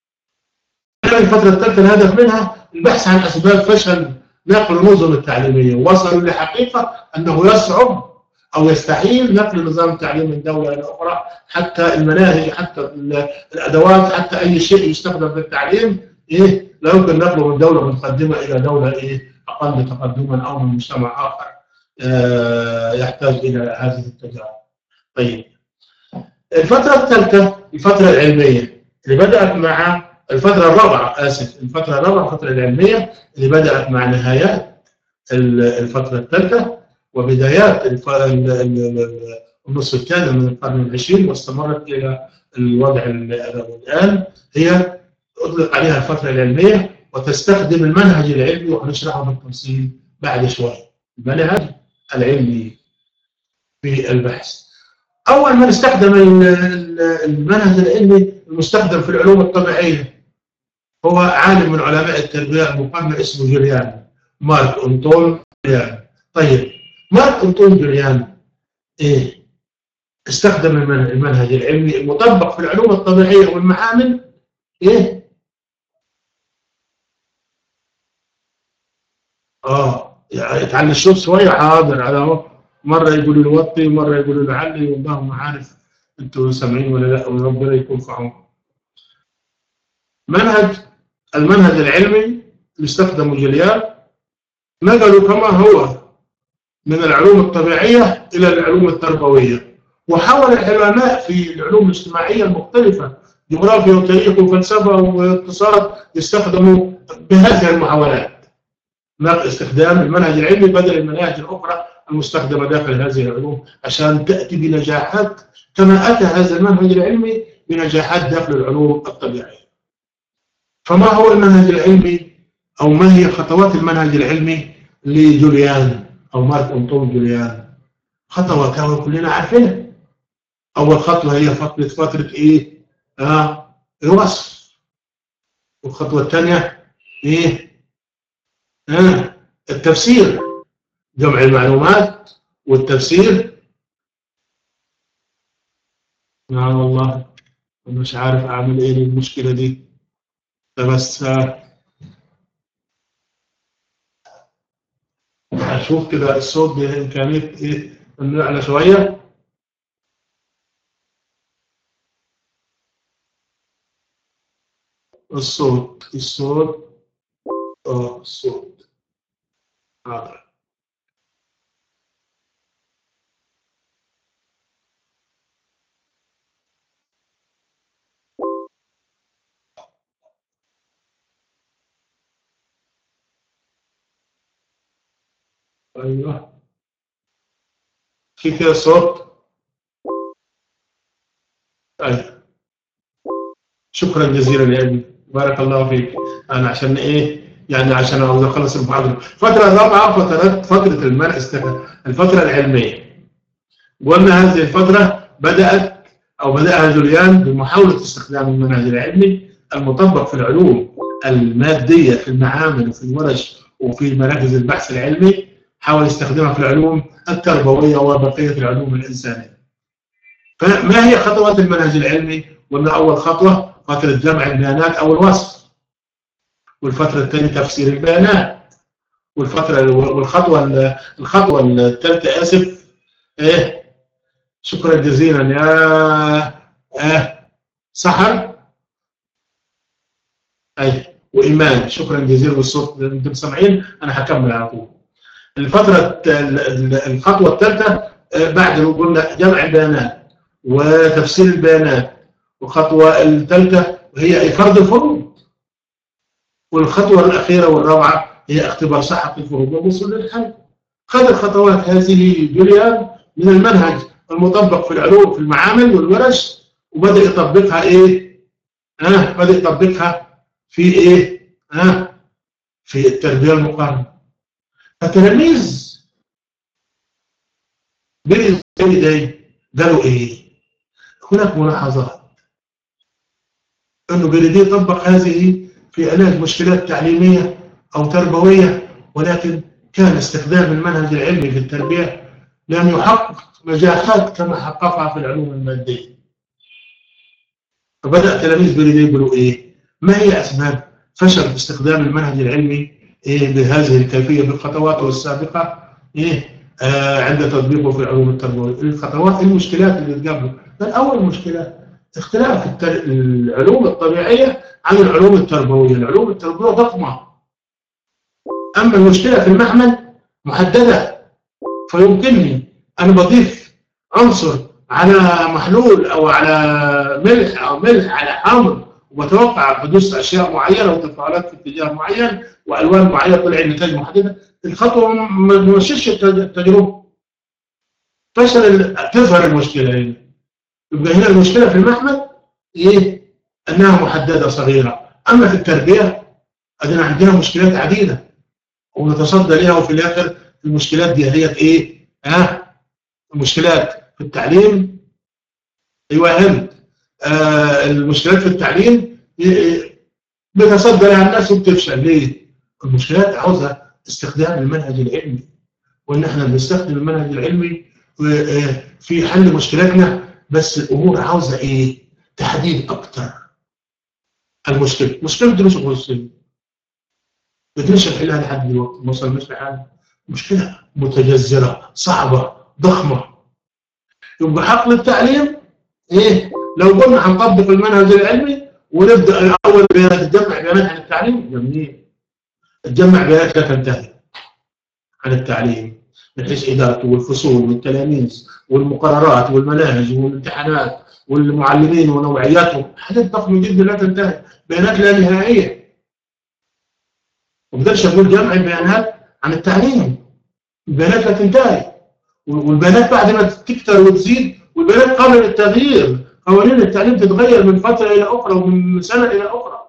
كان الفتره الثالثه الهدف منها البحث عن اسباب فشل نقل النظم التعليميه وصلوا لحقيقه انه يصعب او يستحيل نقل نظام التعليم من دوله الى اخرى حتى المناهج حتى الادوات حتى اي شيء يستخدم في التعليم ايه لا يمكن نقله من دوله متقدمه الى دوله ايه اقل تقدما او من مجتمع اخر آه، يحتاج إلى هذه التجارب طيب الفترة الثالثة الفترة العلمية اللي بدأت مع الفترة الرابعة آسف الفترة الرابعة الفترة العلمية اللي بدأت مع نهايات ال- الفترة الثالثة وبدايات الف- ال- ال- ال- النصف الثاني من القرن العشرين واستمرت إلى الوضع ال- الآن هي أطلق عليها الفترة العلمية وتستخدم المنهج العلمي وهنشرحه بالتفصيل بعد شوي المنهج العلمي في البحث أول من استخدم ال- ال- المنهج العلمي المستخدم في العلوم الطبيعية هو عالم من علماء التربية المقارنة اسمه جوليان مارك أنطون جوليان طيب مارك أنطون جوليان إيه استخدم المن- المنهج العلمي المطبق في العلوم الطبيعية والمعامل إيه اه يعني اتعلم الشوف شويه حاضر على اهو مره يقولوا له وطي ومره يقولوا له علي والله ما عارف انتوا سامعين ولا لا وربنا يكون في عونكم. منهج المنهج العلمي اللي استخدمه جليان نقلوا كما هو من العلوم الطبيعيه الى العلوم التربويه وحاول العلماء في العلوم الاجتماعيه المختلفه جغرافيا وتاريخ وفلسفه واقتصاد يستخدموا بهذه المحاولات. نقل استخدام المنهج العلمي بدل المناهج الاخرى المستخدمه داخل هذه العلوم عشان تاتي بنجاحات كما اتى هذا المنهج العلمي بنجاحات داخل العلوم الطبيعيه. فما هو المنهج العلمي او ما هي خطوات المنهج العلمي لجوليان او مارك انطون جوليان؟ خطوات كلنا عارفينها. اول خطوه هي فتره فتره ايه؟ اه الوصف. والخطوه الثانيه ايه؟ آه. التفسير جمع المعلومات والتفسير يا والله مش عارف اعمل ايه للمشكله دي ده بس آه، اشوف كده الصوت بامكانيه ايه انه يعلى شويه الصوت الصوت اه الصوت حاضر ايوه في كده صوت ايوه شكرا جزيلا يا ابني بارك الله فيك انا عشان ايه يعني عشان عاوز اخلص المحاضره الفتره الرابعه فترات فتره المنع الفتره العلميه قلنا هذه الفتره بدات او بداها جوليان بمحاوله استخدام المنهج العلمي المطبق في العلوم الماديه في المعامل وفي الورش وفي مراكز البحث العلمي حاول يستخدمها في العلوم التربويه وبقيه العلوم الانسانيه. فما هي خطوات المنهج العلمي؟ قلنا اول خطوه فتره جمع البيانات او الوصف. والفتره الثانيه تفسير البيانات. والفتره والخطوه الخطوه الثالثه اسف ايه شكرا جزيلا يا اه سحر اي وايمان شكرا جزيلا بالصوت انتم سامعين انا هكمل على طول. الفترة الخطوة الثالثة بعد ما قلنا جمع البيانات وتفسير البيانات والخطوة الثالثة هي فرض الفروض والخطوة الأخيرة والرابعة هي اختبار صحة الفروض والوصول للحل خذ الخطوات هذه جوليان من المنهج المطبق في العلوم في المعامل والورش وبدأ يطبقها إيه؟ آه بدأ يطبقها في إيه؟ آه في التربية المقارنة التلاميذ بين الوالدين قالوا ايه؟ هناك ملاحظات انه بيريدي يطبق هذه في علاج مشكلات تعليميه او تربويه ولكن كان استخدام المنهج العلمي في التربيه لم يحقق نجاحات كما حققها في العلوم الماديه. فبدا التلاميذ بيريدي يقولوا ايه؟ ما هي اسباب فشل استخدام المنهج العلمي إيه بهذه الكيفية بالخطوات السابقة إيه آه عند تطبيقه في العلوم التربوية الخطوات المشكلات اللي تقابله أول مشكلة اختلاف التر... العلوم الطبيعية عن العلوم التربوية العلوم التربوية ضخمة أما المشكلة في المعمل محددة فيمكنني انا بضيف عنصر على محلول او على ملح او ملح على حامض وبتوقع حدوث اشياء معينه وتفاعلات في اتجاه معين والوان معينه طلع نتائج محدده الخطوه ما تمشيش التجربه فشل تظهر المشكله هنا يبقى هنا المشكله في المحمل ايه؟ انها محدده صغيره اما في التربيه ادينا عندنا مشكلات عديده ونتصدى ليها وفي الاخر المشكلات دي هي ايه؟ ها؟ المشكلات في التعليم ايوه فهمت آه المشكلات في التعليم بتصدى لها الناس وبتفشل ليه؟ المشكلات عاوزه استخدام المنهج العلمي وان احنا بنستخدم المنهج العلمي في حل مشكلاتنا بس الامور عاوزه ايه؟ تحديد اكتر المشكله مشكله دروس الخصوصيه بدناش نحلها لحد دلوقتي ما وصلناش لحاجه مشكله متجذره صعبه ضخمه يبقى حقل التعليم ايه لو قلنا هنطبق المنهج العلمي ونبدا الاول بيانات تجمع بيانات عن التعليم جميل تجمع بيانات لا تنتهي عن التعليم من حيث ادارته والفصول والتلاميذ والمقررات والمناهج والامتحانات والمعلمين ونوعياتهم حاجات ضخمه جدا لا تنتهي بيانات لا نهائيه ما اقدرش اقول جمع البيانات عن التعليم البيانات لا تنتهي والبيانات بعد ما تكتر وتزيد والبيانات قابله للتغيير قوانين التعليم تتغير من فتره الى اخرى ومن سنه الى اخرى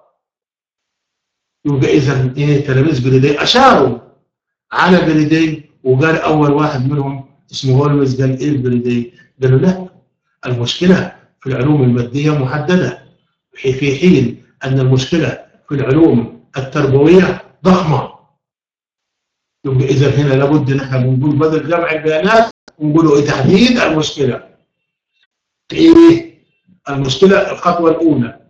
يبقى اذا ايه تلاميذ بريدي اشاروا على بريدي وقال اول واحد منهم اسمه هولمز قال ايه البريدي؟ قالوا لا المشكله في العلوم الماديه محدده في حين ان المشكله في العلوم التربويه ضخمه يبقى اذا هنا لابد ان احنا بنقول بدل جمع البيانات ونقول ايه تحديد المشكله ايه المشكله الخطوه الاولى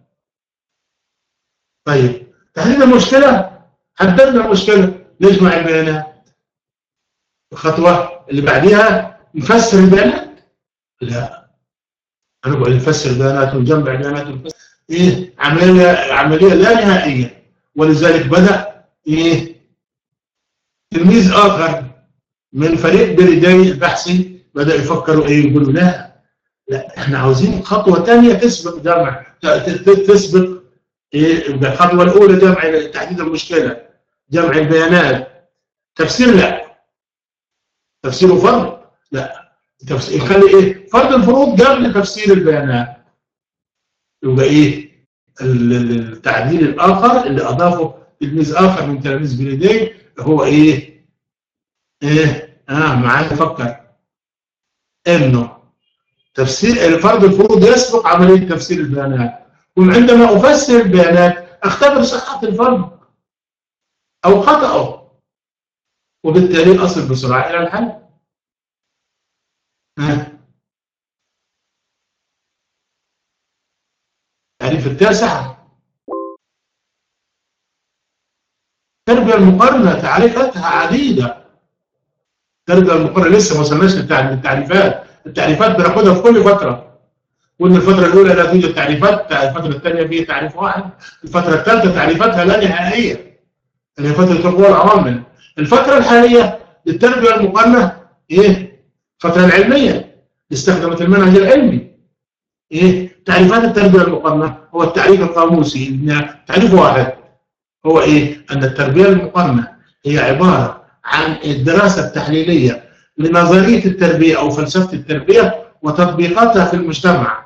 طيب تحديد المشكله حددنا المشكله نجمع البيانات الخطوه اللي بعديها نفسر البيانات لا هنقعد نفسر بيانات ونجمع بيانات ونفسر ايه عمليه عمليه لا نهائيه ولذلك بدا ايه تلميذ اخر من فريق بريداي البحثي بدا يفكروا ايه يقولوا لا لا احنا عاوزين خطوه ثانيه تسبق جمع تسبق ايه الخطوه الاولى جمع تحديد المشكله جمع البيانات تفسير لا تفسير فرض لا تفسير نخلي ايه فرض الفروض قبل تفسير البيانات يبقى ايه التعديل الاخر اللي اضافه تلميذ اخر من تلاميذ بريداي هو ايه ايه اه معايا فكر انه تفسير فرض الفروض يسبق عمليه تفسير البيانات وعندما افسر البيانات اختبر صحه الفرض او خطاه وبالتالي اصل بسرعه الى الحل ها التعريف التاسع التربيه المقارنه تعريفاتها عديده التربيه المقارنه لسه ما وصلناش للتعريفات التعريفات بناخدها في كل فتره قلنا الفتره الاولى لا توجد تعريفات الفتره الثانيه فيه تعريف واحد الفتره الثالثه تعريفاتها لا نهائيه اللي هي فتره القوى العوامل الفتره الحاليه للتربيه المقارنه ايه الفتره العلميه استخدمت المنهج العلمي ايه تعريفات التربيه المقارنه هو التعريف القاموسي تعريف واحد هو ايه ان التربيه المقارنه هي عباره عن الدراسه التحليليه لنظريه التربيه او فلسفه التربيه وتطبيقاتها في المجتمع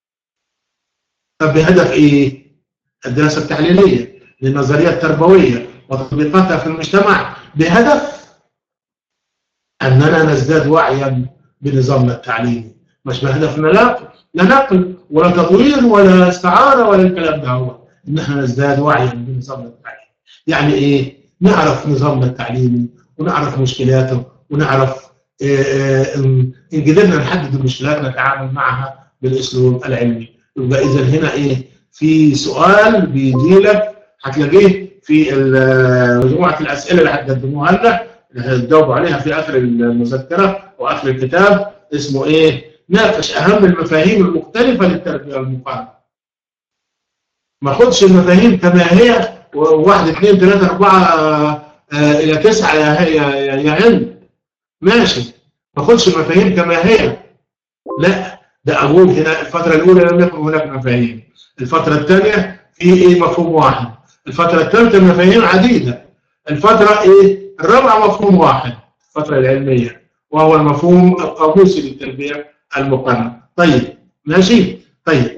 طب بهدف ايه الدراسه التحليليه للنظريه التربويه وتطبيقاتها في المجتمع بهدف اننا نزداد وعيا بنظامنا التعليمي مش بهدف لا نقل ولا تطوير ولا استعاره ولا الكلام ده هو ان احنا نزداد وعيا بنظامنا التعليمي يعني ايه نعرف نظامنا التعليمي ونعرف مشكلاته ونعرف ان قدرنا نحدد المشكلات نتعامل معها بالاسلوب العلمي يبقى اذا هنا ايه في سؤال بيجي لك هتلاقيه في مجموعه الاسئله اللي هتقدموها لنا اللي هتجاوبوا عليها في اخر المذكره واخر الكتاب اسمه ايه؟ ناقش اهم المفاهيم المختلفه للتربيه المقارنه. ما خدش المفاهيم كما هي واحد اثنين ثلاثه اربعه الى تسعه يا يا يا هند ماشي ما اخدش المفاهيم كما هي لا ده اقول هنا الفتره الاولى لم يكن هناك مفاهيم الفتره الثانيه في ايه مفهوم واحد الفتره الثالثه مفاهيم عديده الفتره ايه الرابعه مفهوم واحد الفتره العلميه وهو المفهوم القاموسي للتربيه المقارنه طيب ماشي طيب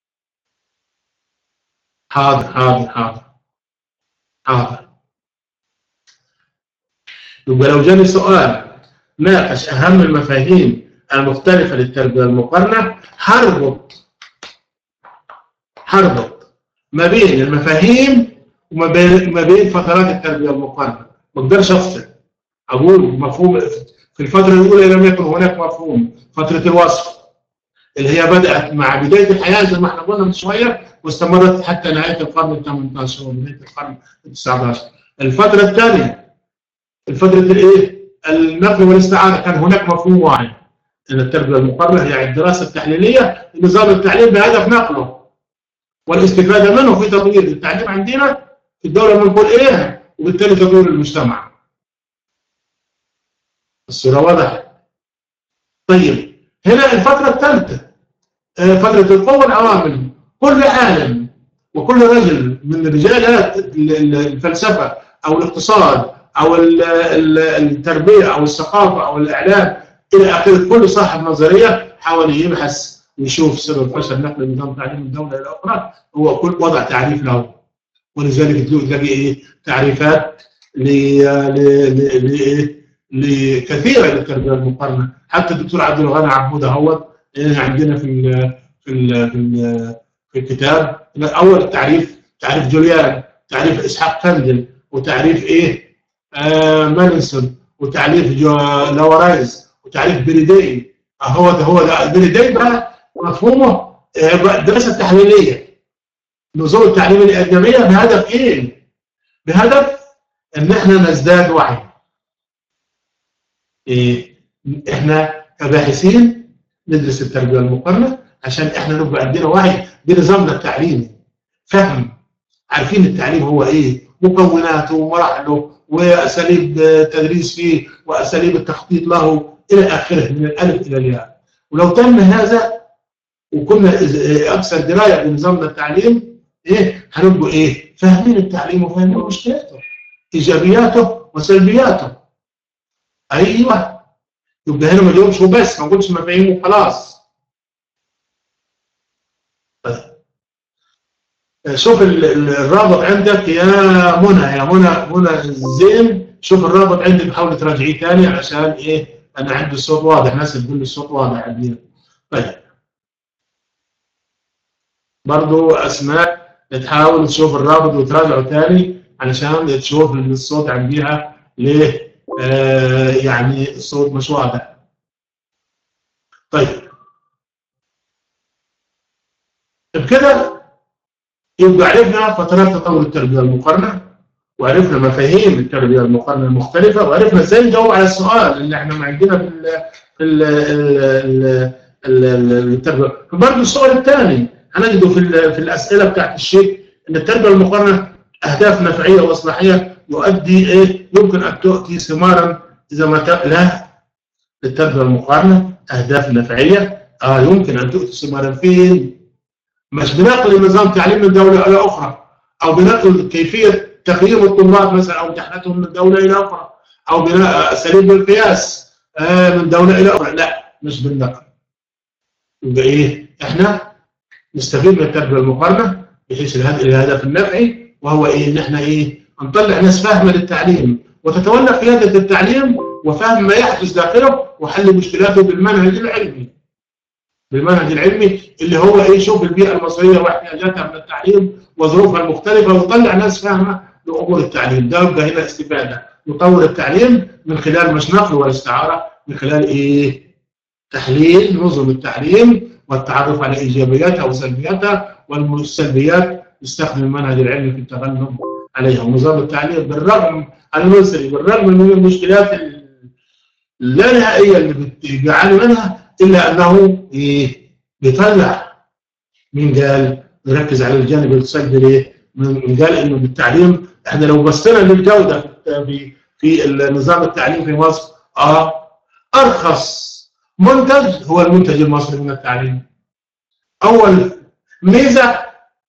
حاضر حاضر حاضر حاضر يبقى لو جاني سؤال ناقش اهم المفاهيم المختلفه للتربيه المقارنه هربط هربط ما بين المفاهيم وما بين ما بين فترات التربيه المقارنه ما اقدرش افصل اقول مفهوم في الفتره الاولى لم يكن هناك مفهوم فتره الوصف اللي هي بدات مع بدايه الحياه زي ما احنا قلنا من شويه واستمرت حتى نهايه القرن ال 18 وبدايه القرن ال 19 الفتره الثانيه الفتره الايه؟ النقل والاستعاره كان هناك مفهوم واحد ان التربيه المقرره هي الدراسه التحليليه لنظام التعليم بهدف نقله والاستفاده منه في تطوير التعليم عندنا في الدوله بنقول ايه وبالتالي تطوير المجتمع. الصوره واضحه. طيب هنا الفتره الثالثه فتره القوه العوامل كل عالم وكل رجل من رجالات الفلسفه او الاقتصاد او التربيه او الثقافه او الاعلام الى اخره كل صاحب نظريه حاول يبحث ويشوف سبب فشل نقل نظام تعليم الدوله الى اخرى هو كل وضع تعريف له ولذلك تلاقي ايه تعريفات لكثيره للتربيه المقارنه حتى الدكتور عبد الغني عبود هو عندنا في ال في ال في, ال في الكتاب اول تعريف تعريف جوليان تعريف اسحاق كندل وتعريف ايه آه مالنسون وتعريف لورايز وتعريف بريدي هو ده هو ده بريدي بقى مفهومه الدراسه التحليليه نظام التعليم الاجنبيه بهدف ايه؟ بهدف ان احنا نزداد وعي. إيه؟ احنا كباحثين ندرس التربيه المقارنه عشان احنا نبقى عندنا وعي بنظامنا التعليمي. فهم عارفين التعليم هو ايه؟ مكوناته ومراحله واساليب التدريس فيه واساليب التخطيط له الى اخره من الالف الى الياء. ولو تم هذا وكنا اكثر درايه بنظامنا التعليم ايه هنبقوا ايه فاهمين التعليم وفاهمين مشكلته ايجابياته وسلبياته ايوه يبقى هنا ما جاوبش وبس ما نقولش مفاهيم وخلاص شوف الرابط عندك يا منى يا منى منى زين شوف الرابط عندك حاول تراجعيه ثاني عشان ايه انا عندي الصوت واضح ناس تقول لي الصوت واضح عندي طيب برضو اسماء تحاول تشوف الرابط وتراجعه ثاني علشان تشوف ان الصوت عندها ليه آه يعني الصوت مش واضح طيب بكده يبقى عرفنا فترات تطور التربيه المقارنه وعرفنا مفاهيم التربيه المقارنه المختلفه وعرفنا ازاي نجاوب على السؤال اللي احنا عندنا في ال في ال التربيه برضه السؤال الثاني هنجده في في الاسئله بتاعت الشيء ان التربيه المقارنه اهداف نفعيه واصلاحيه يؤدي ايه يمكن ان تؤتي ثمارا اذا ما لا للتربيه المقارنه اهداف نفعيه اه يمكن ان تؤتي ثمارا فين؟ مش بنقل نظام تعليم من دوله الى اخرى او بنقل كيفيه تقييم الطلاب مثلا او امتحاناتهم من دوله الى اخرى او بناء اساليب القياس آه من دوله الى اخرى لا مش بالنقل يبقى ايه؟ احنا نستفيد من التربيه المقارنه بحيث الهدف النفعي وهو ايه ان احنا ايه نطلع ناس فاهمه للتعليم وتتولى قياده التعليم وفهم ما يحدث داخله وحل مشكلاته بالمنهج العلمي بالمنهج العلمي اللي هو ايه شوف البيئه المصريه واحتياجاتها من التعليم وظروفها المختلفه ويطلع ناس فاهمه لامور التعليم ده يبقى هنا استفاده نطور التعليم من خلال مش نقل والاستعاره من خلال ايه تحليل نظم التعليم والتعرف على ايجابياتها وسلبياتها والسلبيات يستخدم المنهج العلمي في التغلب عليها ونظام التعليم بالرغم المصري بالرغم من المشكلات اللانهائيه اللي بتعاني منها الا انه ايه بيطلع مين قال نركز على الجانب الاقتصادي ليه؟ من قال انه بالتعليم احنا لو بصينا للجوده في في النظام التعليم في مصر اه ارخص منتج هو المنتج المصري من التعليم اول ميزه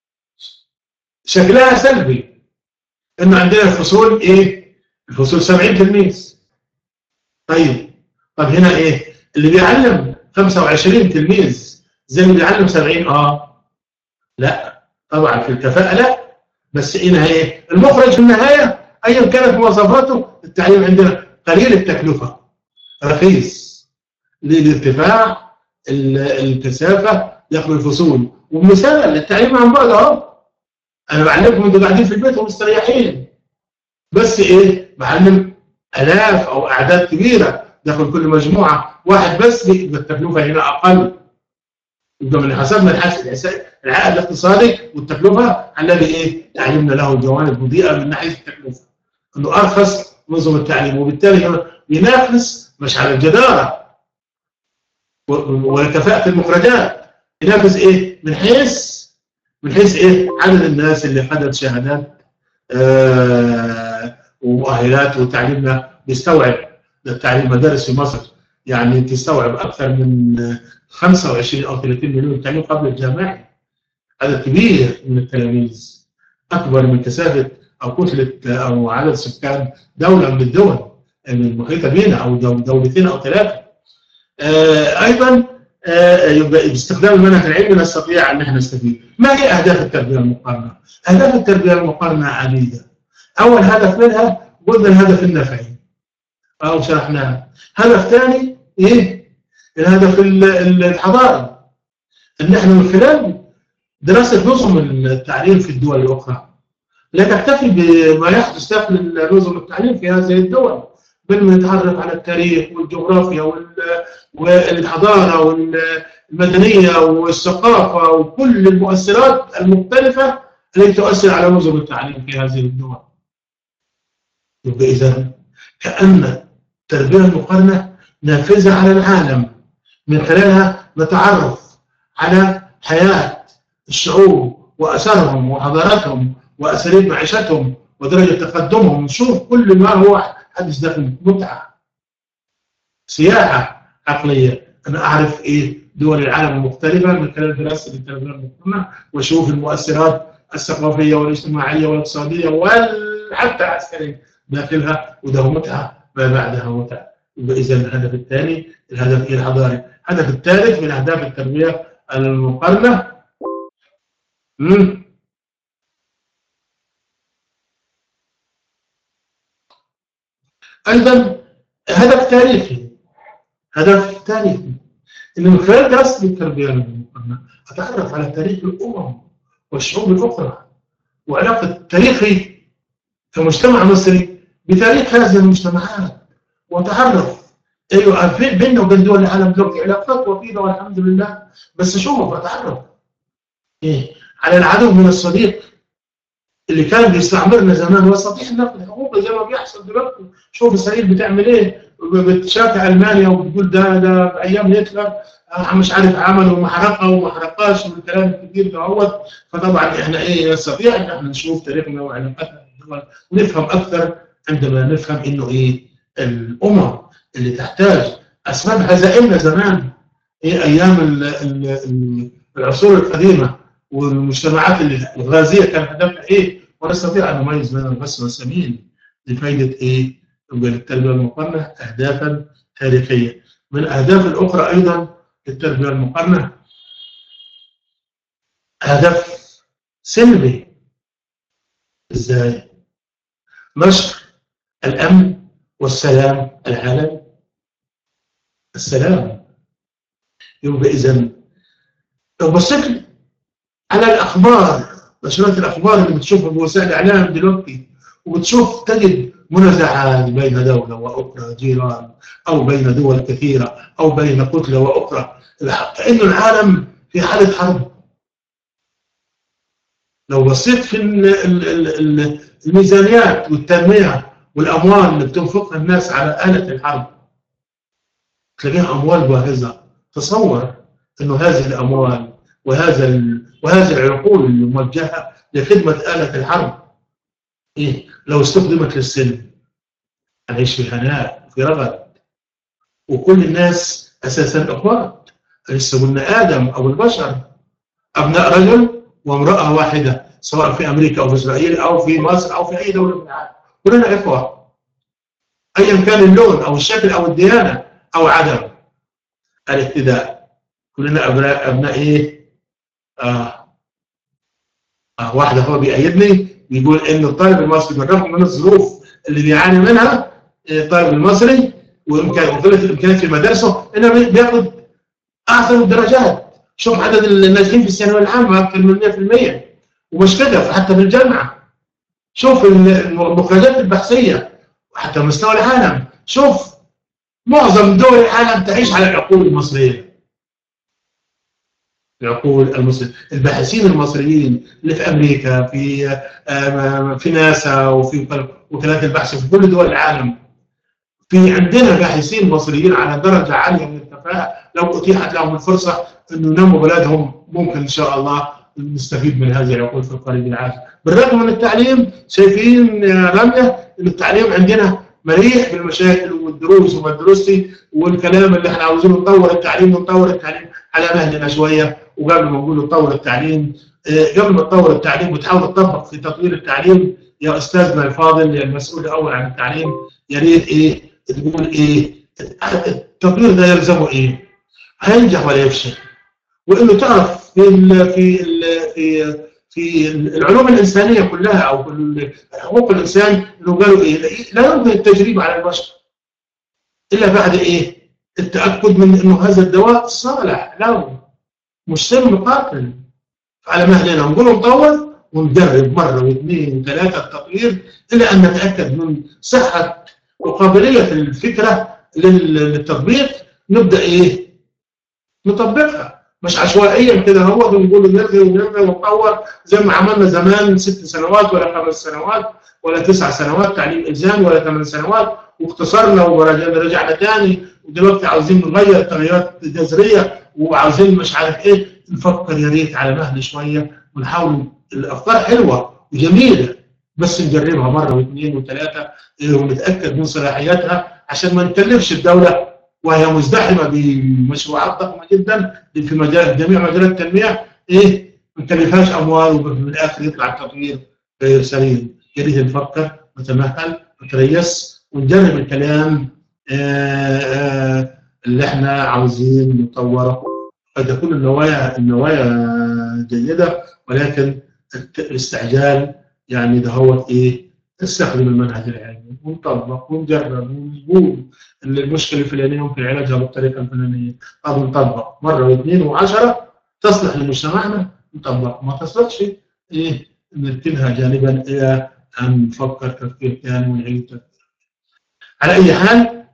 شكلها سلبي انه عندنا الفصول ايه الفصول 70 تلميذ طيب طب هنا ايه اللي بيعلم 25 تلميذ زي اللي بيعلم 70 اه لا طبعا في الكفاءه لا بس هنا ايه المخرج في النهايه ايا كانت مواصفاته التعليم عندنا قليل التكلفه رخيص للارتفاع الكثافه داخل الفصول ومثال للتعليم عن بعد اهو انا بعلمكم انتوا قاعدين في البيت ومستريحين بس ايه بعلم الاف او اعداد كبيره داخل كل مجموعه واحد بس يبقى التكلفه هنا اقل يبقى من حسبنا العائد الاقتصادي والتكلفه هنلاقي ايه تعليمنا له جوانب مضيئه من ناحيه التكلفه انه ارخص نظم التعليم وبالتالي ينافس مش على الجداره وكفاءه المخرجات ينافس ايه من حيث من حيث ايه عدد الناس اللي خدت شهادات آه ومؤهلات وتعليمنا بيستوعب التعليم مدارس في مصر يعني تستوعب اكثر من 25 او 30 مليون تعليم قبل الجامعي عدد كبير من التلاميذ اكبر من كثافه او كتله او عدد سكان دوله من الدول المحيطه بنا او دولتين او ثلاثه آه ايضا آه يبقى باستخدام المنهج العلمي نستطيع ان احنا نستفيد. ما هي اهداف التربيه المقارنه؟ اهداف التربيه المقارنه عديده. اول هدف منها قلنا الهدف النفعي. او شرحناها. هدف ثاني ايه؟ الهدف الحضاري. ان احنا من خلال دراسه نظم التعليم في الدول الاخرى لا تكتفي بما يحدث داخل نظم التعليم في هذه الدول بل نتعرف على التاريخ والجغرافيا والحضارة والمدنية والثقافة وكل المؤثرات المختلفة التي تؤثر على نظم التعليم في هذه الدول. يبقى إذا كأن التربية المقارنة نافذة على العالم من خلالها نتعرف على حياة الشعوب وأثرهم وحضاراتهم وأساليب معيشتهم ودرجة تقدمهم نشوف كل ما هو حدث داخل متعة سياحة عقلية أنا أعرف إيه دول العالم المختلفة من خلال دراسة التربية المقارنة وأشوف المؤثرات الثقافية والاجتماعية والاقتصادية وحتى العسكرية داخلها وده متعة ما بعدها متعة إذا الهدف الثاني الهدف الحضاري الهدف الثالث من أهداف التربية المقارنة ايضا هدف تاريخي هدف تاريخي ان من خلال دراسه التربيه المقارنه اتعرف على تاريخ الامم والشعوب الاخرى وعلاقه تاريخي كمجتمع مصري بتاريخ هذه المجتمعات واتعرف ايوه بيننا وبين دول العالم دلوقتي علاقات وطيده والحمد لله بس اشوف اتعرف ايه على العدو من الصديق اللي كان بيستعمرنا زمان واستطيع ناخذ حقوقه زي ما بيحصل دلوقتي شوف اسرائيل بتعمل ايه بتشافي المانيا وبتقول ده ده ايام هتلر مش عارف عملوا محرقه وما حرقاش والكلام الكثير دوت فطبعا احنا ايه نستطيع ان احنا نشوف تاريخنا وعلاقاتنا بالدول ونفهم اكثر عندما نفهم انه ايه الامم اللي تحتاج اسباب هزائمنا زمان ايه ايام ال ال العصور القديمه والمجتمعات الغازيه كان هدفها ايه؟ ونستطيع ان نميز بين الغس والسمين لفائده ايه؟ التربيه المقارنه اهدافا تاريخيه. من الاهداف الاخرى ايضا للتربيه المقارنه هدف سلبي ازاي؟ نشر الامن والسلام العالمي السلام يبقى اذا لو بصيت على الاخبار نشرات الاخبار اللي بتشوفها بوسائل الاعلام دلوقتي وبتشوف تجد منازعات بين دوله واخرى جيران او بين دول كثيره او بين كتله واخرى كأن العالم في حاله حرب لو بصيت في الميزانيات والتنميه والاموال اللي بتنفقها الناس على اله الحرب تلاقيها اموال باهظه تصور انه هذه الاموال وهذا ال... وهذه العقول الموجهه لخدمه اله الحرب إيه؟ لو استخدمت للسلم هنعيش في هناء في رغد وكل الناس اساسا اخوات لسه قلنا ادم او البشر ابناء رجل وامراه واحده سواء في امريكا او في اسرائيل او في مصر او في اي دوله من العالم كلنا اخوه ايا كان اللون او الشكل او الديانه او عدم الاقتداء كلنا ابناء ابناء ايه؟ آه. آه واحده هو بيأيدني بيقول ان الطالب المصري بالرغم من الظروف اللي بيعاني منها الطالب المصري وقله الامكانيات في مدارسه انه بياخد اعظم الدرجات شوف عدد الناجحين في الثانويه العامه اكثر من 100% ومش كده حتى في الجامعه شوف المخرجات البحثيه وحتى مستوى العالم شوف معظم دول العالم تعيش على العقول المصريه العقول المصرية الباحثين المصريين اللي في امريكا في في ناسا وفي وكالات البحث في كل دول العالم في عندنا باحثين مصريين على درجه عاليه من الكفاءه لو اتيحت لهم الفرصه انه ينموا بلادهم ممكن ان شاء الله نستفيد من هذه العقول في القريب العاجل بالرغم من التعليم شايفين يا راميه ان التعليم عندنا مليح بالمشاكل والدروس وما دروسي والكلام اللي احنا عاوزينه نطور التعليم نطور التعليم على مهلنا شويه وقبل ما نقول نطور التعليم قبل ما تطور التعليم وتحاول تطبق في تطوير التعليم يا استاذنا الفاضل المسؤول الاول عن التعليم يا ريت ايه تقول ايه التطوير ده يلزمه ايه؟ هينجح ولا يفشل؟ وانه تعرف في ال في ال في في العلوم الانسانيه كلها او حقوق الانسان انه قالوا ايه؟ لا يمكن التجريب على البشر الا بعد ايه؟ التاكد من انه هذا الدواء صالح له مش سم قاتل على مهلنا نقول نطور ونجرب مره واثنين وثلاثه التطوير الى ان نتاكد من صحه وقابليه الفكره للتطبيق نبدا ايه؟ نطبقها مش عشوائيا كده هو بنقول نلغي ونلغي ونطور زي ما عملنا زمان ست سنوات ولا خمس سنوات ولا تسع سنوات تعليم الزامي ولا ثمان سنوات واختصرنا ورجعنا تاني ودلوقتي عاوزين نغير تغيرات جذريه وعاوزين مش عارف ايه نفكر يا ريت على مهل شويه ونحاول الافكار حلوه وجميله بس نجربها مره واثنين وثلاثه ونتاكد من صلاحياتها عشان ما نكلفش الدوله وهي مزدحمه بمشروعات ضخمه جدا في مجال جميع مجالات التنميه ايه ما نكلفهاش اموال وفي الاخر يطلع التطوير غير سليم يا ريت نفكر نتمهل نتريس ونجرب الكلام آآ آآ اللي احنا عاوزين نطوره قد تكون النوايا النوايا جيده ولكن الاستعجال يعني ده هو ايه نستخدم المنهج العلمي ونطبق ونجرب ونقول ان المشكله الفلانيه ممكن علاجها بالطريقه الفلانيه طب نطبق مره واثنين وعشره تصلح لمجتمعنا نطبق ما تصلحش ايه نركنها جانبا الى ان نفكر تفكير ثاني ونعيد تفكير على اي حال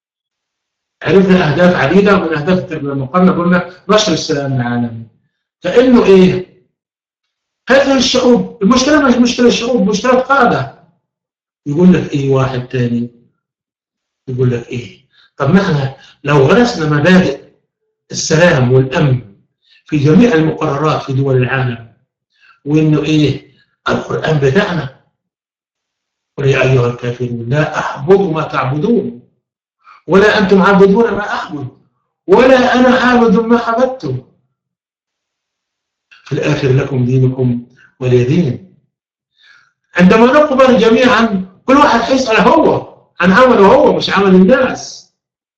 عرفنا اهداف عديده من اهداف التربيه المقارنه قلنا نشر السلام العالمي فانه ايه هذه الشعوب المشكله مش مشكله الشعوب مشكله قاده يقول لك ايه واحد تاني يقول لك ايه طب ما احنا لو غرسنا مبادئ السلام والامن في جميع المقررات في دول العالم وانه ايه القران بتاعنا قل يا ايها الكافرون لا اعبد ما تعبدون ولا انتم عابدون ما اعبد ولا انا عابد ما عبدتم في الاخر لكم دينكم ولي دين عندما نقبل جميعا كل واحد هيسال هو عن عمله هو مش عمل الناس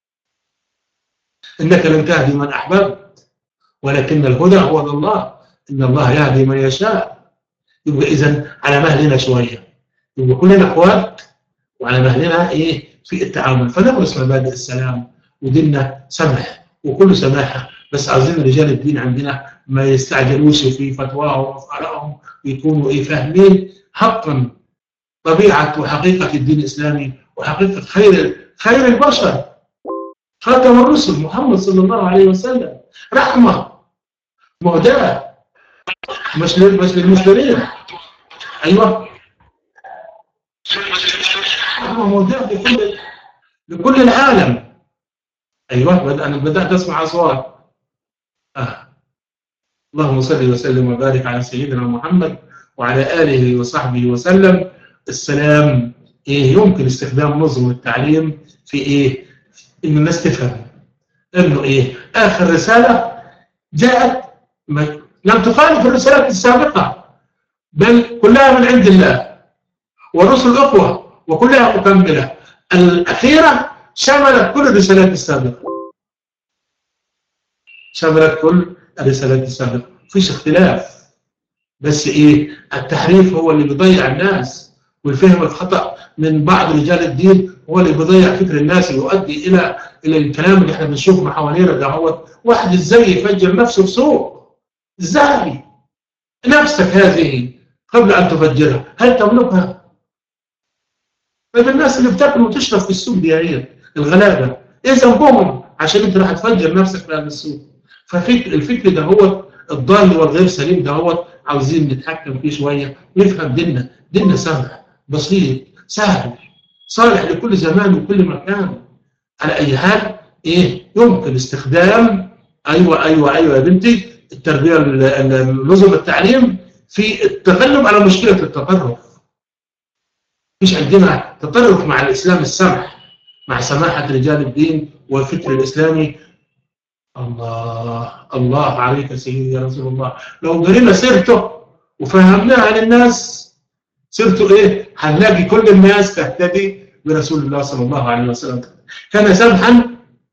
انك لن تهدي من احببت ولكن الهدى هو الله ان الله يهدي من يشاء يبقى اذا على مهلنا شويه يبقى كلنا اخوات وعلى مهلنا ايه في التعامل فندرس مبادئ السلام وديننا سمح وكله سماحه بس عايزين رجال الدين عندنا ما يستعجلوش في فتواهم وافعالهم يكونوا ايه فاهمين حقا طبيعه وحقيقه الدين الاسلامي وحقيقه خير خير البشر خاتم الرسل محمد صلى الله عليه وسلم رحمه مهداه مش مش للمسلمين ايوه رحمه مهداه لكل لكل العالم ايوه انا بدات اسمع اصوات آه. اللهم صل وسلم وبارك على سيدنا محمد وعلى اله وصحبه وسلم السلام إيه يمكن استخدام نظم التعليم في ايه ان الناس تفهم انه ايه اخر رساله جاءت ما- لم تخالف الرسالات السابقه بل كلها من عند الله والرسل اقوى وكلها مكمله الاخيره شملت كل الرسالات السابقه شملت كل الرسالات السابقه مفيش اختلاف بس ايه التحريف هو اللي بيضيع الناس والفهم الخطا من بعض رجال الدين هو اللي بيضيع فكر الناس ويؤدي الى الى الكلام اللي احنا بنشوفه حوالينا ده هو واحد ازاي يفجر نفسه في سوق ازاي نفسك هذه قبل ان تفجرها هل تملكها؟ طيب الناس اللي بتاكل وتشرب في السوق دي هي الغلابه ايه ذنبهم عشان انت راح تفجر نفسك في هذا السوق ففكر الفكر ده هو الضال والغير سليم ده هو عاوزين نتحكم فيه شويه نفهم ديننا ديننا سهل بسيط سهل صالح لكل زمان وكل مكان على اي حال ايه يمكن استخدام ايوه ايوه ايوه يا بنتي التربيه ال- ال- نظم التعليم في التغلب على مشكله التطرف مفيش عندنا تطرف مع الاسلام السمح مع سماحه رجال الدين والفكر الاسلامي الله الله عليك يا سيدي يا رسول الله لو قرينا سيرته وفهمناها للناس سيرته ايه هنلاقي كل الناس تهتدي برسول الله صلى الله عليه وسلم كان سمحا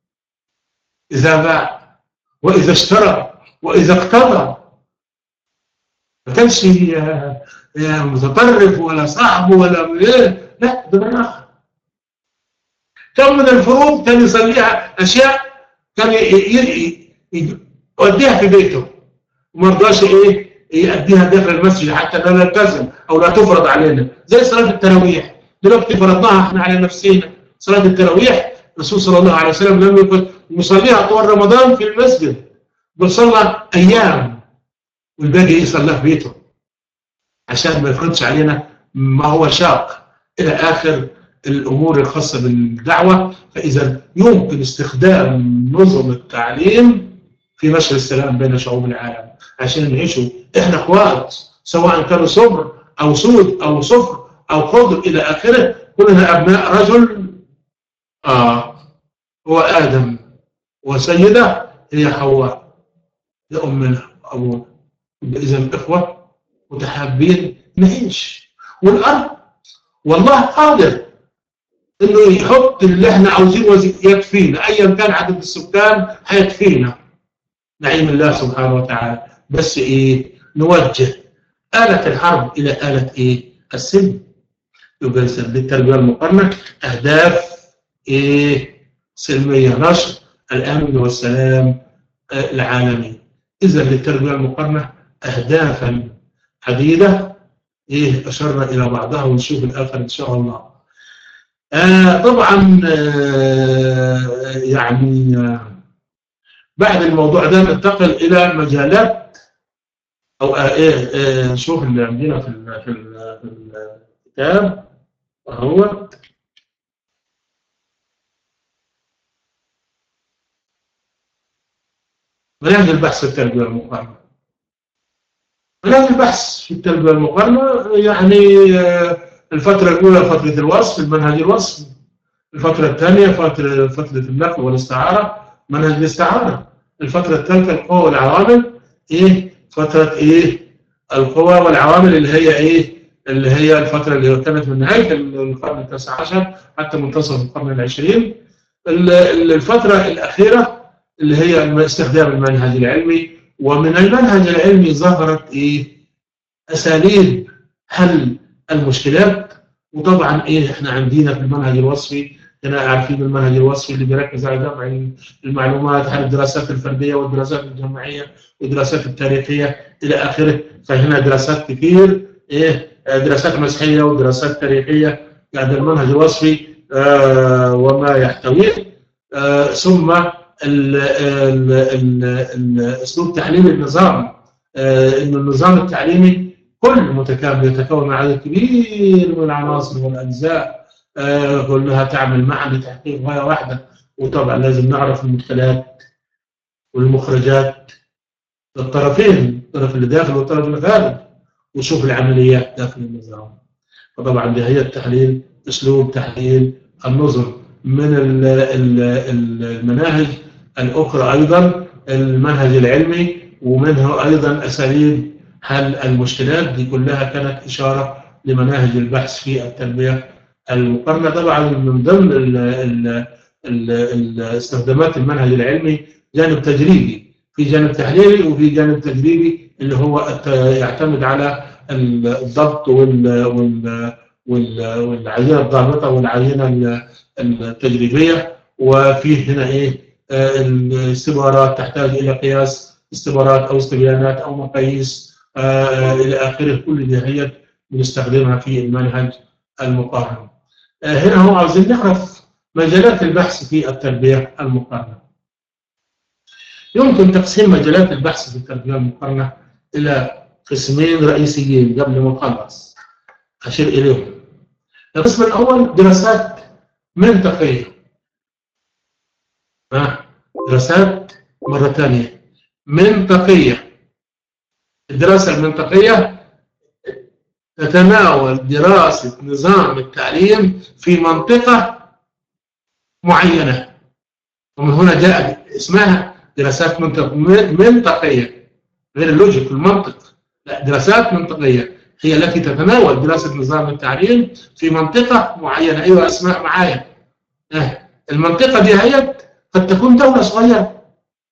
اذا باع واذا اشترى واذا اقتضى ما كانش آه، آه، متطرف ولا صاحب ولا ايه لا ده بالراحه كم من الفروض كان يصليها اشياء كان ي- ي- ي- يوديها في بيته وما رضاش ايه يأديها داخل المسجد حتى لا نلتزم او لا تفرض علينا زي صلاه التراويح دلوقتي فرضناها احنا على نفسينا صلاه التراويح الرسول صلى الله عليه وسلم لم يكن يصليها طول رمضان في المسجد بل صلى ايام والباقي يصلى في بيته عشان ما يفرضش علينا ما هو شاق الى اخر الامور الخاصه بالدعوه فاذا يمكن استخدام نظم التعليم في نشر السلام بين شعوب العالم عشان نعيشوا احنا اخوات سواء كانوا صبر او سود او صفر او خضر الى اخره كلنا ابناء رجل اه هو ادم وسيده هي حواء يا امنا وابونا اذا اخوه متحابين نعيش والارض والله قادر انه يحط اللي احنا عاوزينه وزي- يكفينا ايا كان عدد السكان هيكفينا نعيم الله سبحانه وتعالى بس ايه نوجه آلة الحرب إلى آلة ايه السلم يبقى للتربية المقارنة أهداف ايه سلمية نشر الأمن والسلام آه، العالمي إذا للتربية المقارنة أهدافا عديدة ايه أشرنا إلى بعضها ونشوف الآخر إن شاء الله آه طبعا آه يعني آه بعد الموضوع ده ننتقل الى مجالات او آه ايه آه نشوف اللي عندنا في ال في ال في الكتاب وهو مناهج البحث في التربيه المقارنه مناهج البحث في التربيه المقارنه يعني آه الفتره الاولى فتره الوصف المنهج الوصفي الفتره الثانيه فتره فتره النقل والاستعاره منهج الاستعاره الفتره الثالثه القوى والعوامل ايه فتره ايه القوى والعوامل اللي هي ايه اللي هي الفتره اللي كانت من نهايه القرن التاسع عشر حتى منتصف القرن العشرين ال- ال- الفتره الاخيره اللي هي استخدام المنهج العلمي ومن المنهج العلمي ظهرت ايه اساليب حل المشكلات وطبعا ايه احنا عندنا في المنهج الوصفي هنا عارفين المنهج الوصفي اللي بيركز على جمع المعلومات عن الدراسات الفرديه والدراسات الجماعيه والدراسات التاريخيه الى اخره فهنا دراسات كثير ايه دراسات مسيحيه ودراسات تاريخيه يعني المنهج الوصفي آه وما يحتويه آه ثم ال- ال- ال- ال- اسلوب تحليل النظام آه انه النظام التعليمي كل متكامل يتكون من عدد كبير من العناصر والاجزاء آه كلها تعمل معا لتحقيق غايه واحده وطبعا لازم نعرف المدخلات والمخرجات للطرفين الطرف اللي داخل والطرف اللي خارج وشوف العمليات داخل النظام فطبعا ده هي التحليل اسلوب تحليل النظم من ال- ال- ال- المناهج الأخرى أيضا المنهج العلمي ومنه أيضا أساليب حل المشكلات دي كلها كانت إشارة لمناهج البحث في التنمية المقارنة طبعا من ضمن ال ال ال ال استخدامات المنهج العلمي جانب تجريبي في جانب تحليلي وفي جانب تجريبي اللي هو الت- يعتمد على الضبط وال وال وال- والعينه الضابطه والعينه ال- التجريبيه وفي هنا ايه آه، الاستبارات تحتاج الى قياس استبارات او استبيانات او مقاييس آه، الى اخره كل دي هي بنستخدمها في المنهج المقارن. آه، هنا هو عاوزين نعرف مجالات البحث في التربيه المقارنه. يمكن تقسيم مجالات البحث في التربيه المقارنه الى قسمين رئيسيين قبل ما نخلص اشير اليهم. القسم الاول دراسات منطقيه. ها دراسات مره ثانيه منطقيه. الدراسه المنطقيه تتناول دراسه نظام التعليم في منطقه معينه. ومن هنا جاء اسمها دراسات منطق منطقيه غير اللوجيك المنطق لا دراسات منطقيه هي التي تتناول دراسه نظام التعليم في منطقه معينه ايوه اسماء معايا آه. المنطقه دي هي قد تكون دوله صغيره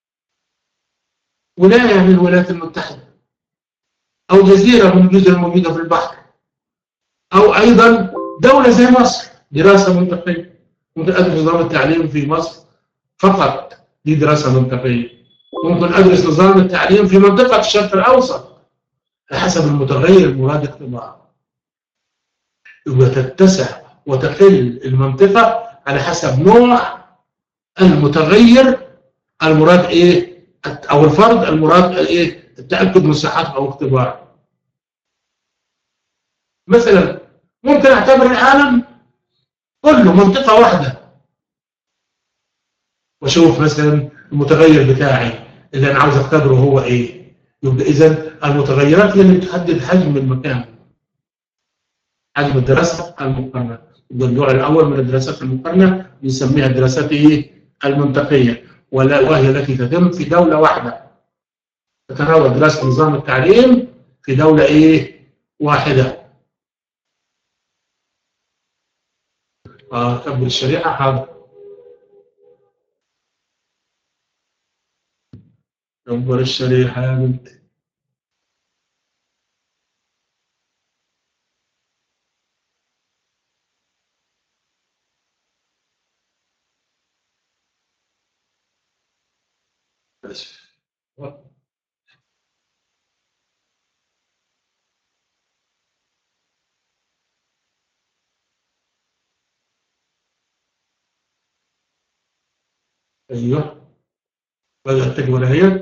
ولايه من الولايات المتحده او جزيره من الجزر الموجوده في البحر او ايضا دوله زي مصر دراسه منطقيه ممكن ادرس نظام التعليم في مصر فقط دي دراسه منطقيه ممكن ادرس نظام التعليم في منطقه الشرق الاوسط حسب المتغير المراد اختباره يبقى تتسع وتقل المنطقه على حسب نوع المتغير المراد ايه او الفرد المراد ايه التاكد من صحته او اختباره مثلا ممكن اعتبر العالم كله منطقه واحده واشوف مثلا المتغير بتاعي اللي انا عاوز اختبره هو ايه يبقى اذا المتغيرات هي اللي بتحدد حجم المكان حجم الدراسه المقارنه يبقى النوع الاول من الدراسات المقارنه بنسميها الدراسات ايه المنطقيه ولا وهي التي تتم في دوله واحده تتناول دراسه نظام التعليم في دوله ايه واحده اه كبر الشريحه حاضر كبر الشريحه يا بنت ايوه بدأت تكبر اهي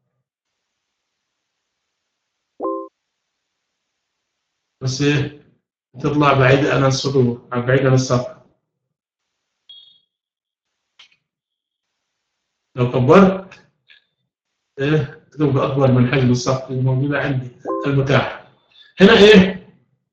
بس ايه تطلع بعيد عن السطور بعيد عن السطح لو كبرت ايه تبقى اكبر من حجم السطح اللي موجوده عندي المتاح هنا ايه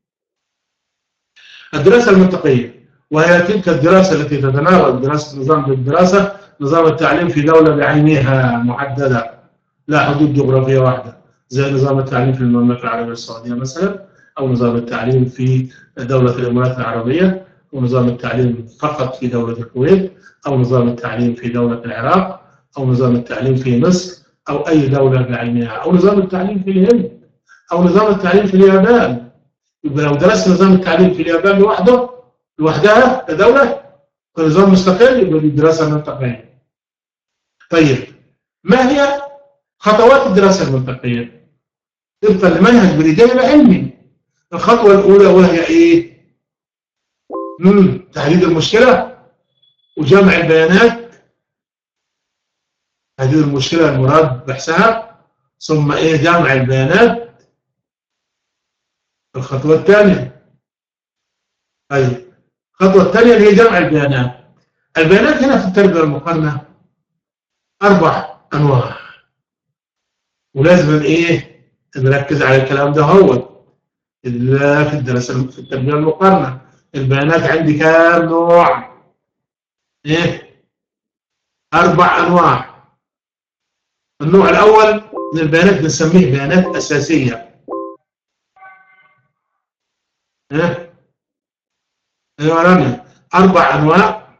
الدراسه المنطقيه وهي تلك الدراسه التي تتناول دراسه نظام الدراسه نظام التعليم في دوله بعينها محدده لا حدود جغرافيه واحده زي نظام التعليم في المملكه العربيه السعوديه مثلا او نظام التعليم في دوله الامارات العربيه ونظام التعليم فقط في دوله الكويت او نظام التعليم في دوله العراق او نظام التعليم في مصر او اي دوله بعينها او نظام التعليم في الهند او نظام التعليم في اليابان يبقى لو درست نظام التعليم في اليابان لوحده لوحدها كدوله كنظام مستقل يبقى دي دراسه منطقيه طيب ما هي خطوات الدراسه المنطقيه طبقا لمنهج بريديه العلمي الخطوه الاولى وهي ايه امم تحديد المشكله وجمع البيانات تحديد المشكله المراد بحثها ثم ايه جمع البيانات الخطوه الثانيه طيب الخطوه الثانيه اللي هي جمع البيانات البيانات هنا في التربيه المقارنه اربع انواع ولازم ايه نركز على الكلام ده هو في الدراسه في التربيه المقارنه البيانات عندي كام نوع ايه اربع انواع النوع الاول من البيانات بنسميه بيانات اساسيه ايه ايوه رامي اربع انواع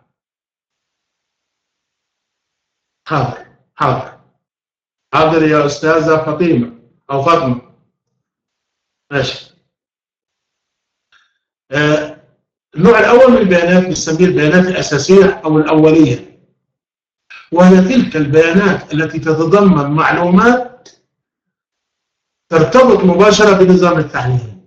حاضر حاضر حاضر يا استاذه فاطمه او فاطمه ماشي آه النوع الاول من البيانات بنسميه البيانات الاساسيه او الاوليه وهي تلك البيانات التي تتضمن معلومات ترتبط مباشره بنظام التعليم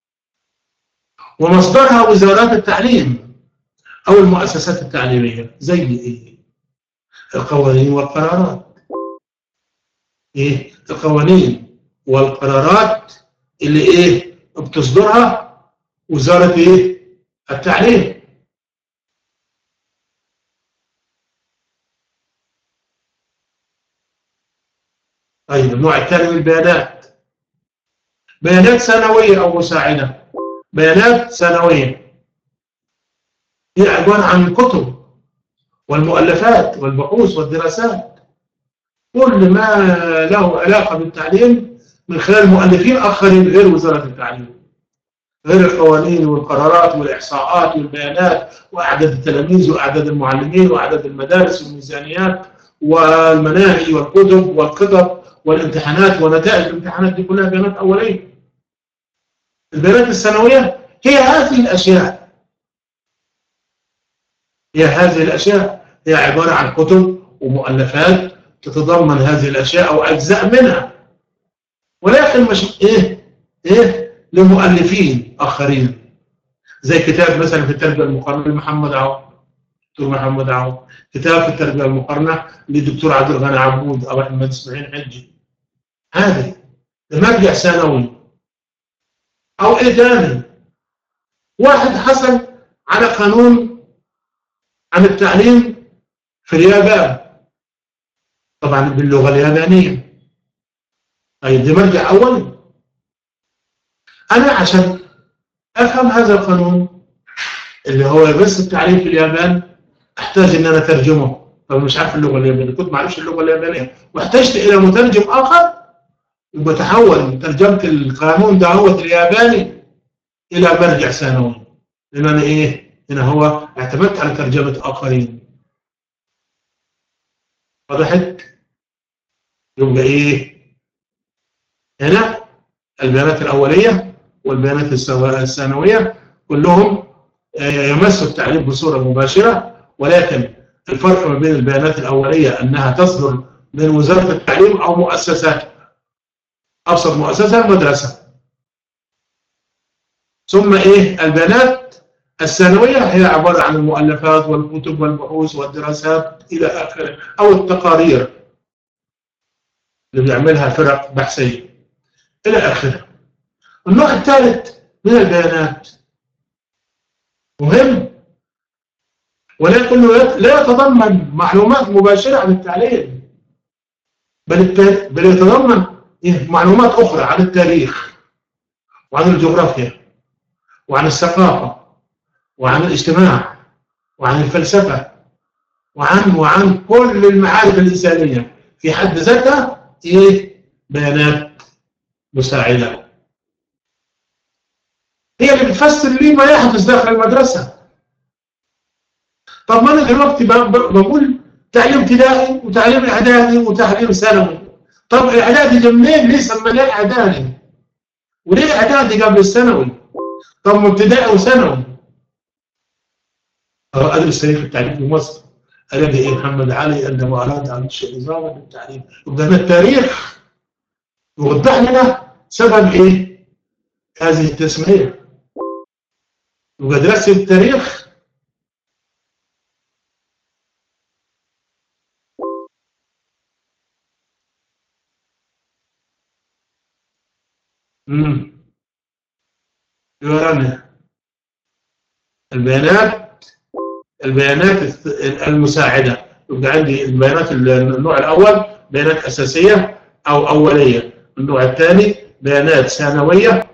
ومصدرها وزارات التعليم او المؤسسات التعليميه زي ايه القوانين والقرارات ايه القوانين والقرارات اللي ايه بتصدرها وزاره ايه التعليم طيب النوع الثاني من البيانات بيانات سنويه او مساعده بيانات سنويه هي عباره عن الكتب والمؤلفات والبحوث والدراسات كل ما له علاقه بالتعليم من خلال مؤلفين اخرين غير وزاره التعليم غير القوانين والقرارات والاحصاءات والبيانات واعداد التلاميذ واعداد المعلمين واعداد المدارس والميزانيات والمناهج والكتب والخطط والامتحانات ونتائج الامتحانات دي كلها بيانات اوليه. البيانات السنويه هي هذه الاشياء. هي هذه الاشياء هي عباره عن كتب ومؤلفات تتضمن هذه الاشياء او اجزاء منها. ولكن مش ايه؟ ايه؟ لمؤلفين اخرين زي كتاب مثلا في التربيه المقارنه لمحمد عوض دكتور محمد عوض كتاب في التربيه المقارنه للدكتور عبد الغني عبود او احمد اسماعيل حجي هذه مرجع ثانوي او ايه ثاني واحد حصل على قانون عن التعليم في اليابان طبعا باللغه اليابانيه طيب دي مرجع اولي انا عشان افهم هذا القانون اللي هو بس التعليم في اليابان احتاج ان انا اترجمه طب مش عارف اللغه اليابانيه كنت ما اعرفش اللغه اليابانيه واحتجت الى مترجم اخر يبقى تحول ترجمه القانون ده هو الياباني الى مرجع ثانوي لان انا ايه هنا هو اعتمدت على ترجمه اخرين وضحت يبقى ايه هنا البيانات الاوليه والبيانات الثانويه كلهم يمسوا التعليم بصوره مباشره ولكن الفرق ما بين البيانات الاوليه انها تصدر من وزاره التعليم او مؤسسات ابسط مؤسسه المدرسه ثم ايه البيانات الثانويه هي عباره عن المؤلفات والكتب والبحوث والدراسات الى اخره او التقارير اللي بيعملها فرق بحثيه الى اخره النوع الثالث من البيانات مهم ولكنه لا يتضمن معلومات مباشرة عن التعليم بل بل يتضمن معلومات أخرى عن التاريخ وعن الجغرافيا وعن الثقافة وعن الاجتماع وعن الفلسفة وعن وعن كل المعارف الإنسانية في حد ذاتها إيه بيانات مساعدة هي اللي بتفسر لي ما يحدث داخل المدرسة طب ما انا دلوقتي بقول تعليم ابتدائي وتعليم اعدادي وتعليم ثانوي طب الاعدادي ده منين ليه سميناه اعدادي وليه اعدادي قبل الثانوي طب ابتدائي وثانوي ادرس تاريخ التعليم في مصر الذي ايه محمد علي انه اراد ان ينشئ نظاما للتعليم يبقى التاريخ يوضح لنا سبب ايه هذه التسميه يبقى دراسه التاريخ امم يورانا البيانات البيانات المساعده يبقى عندي البيانات النوع الاول بيانات اساسيه او اوليه النوع الثاني بيانات ثانويه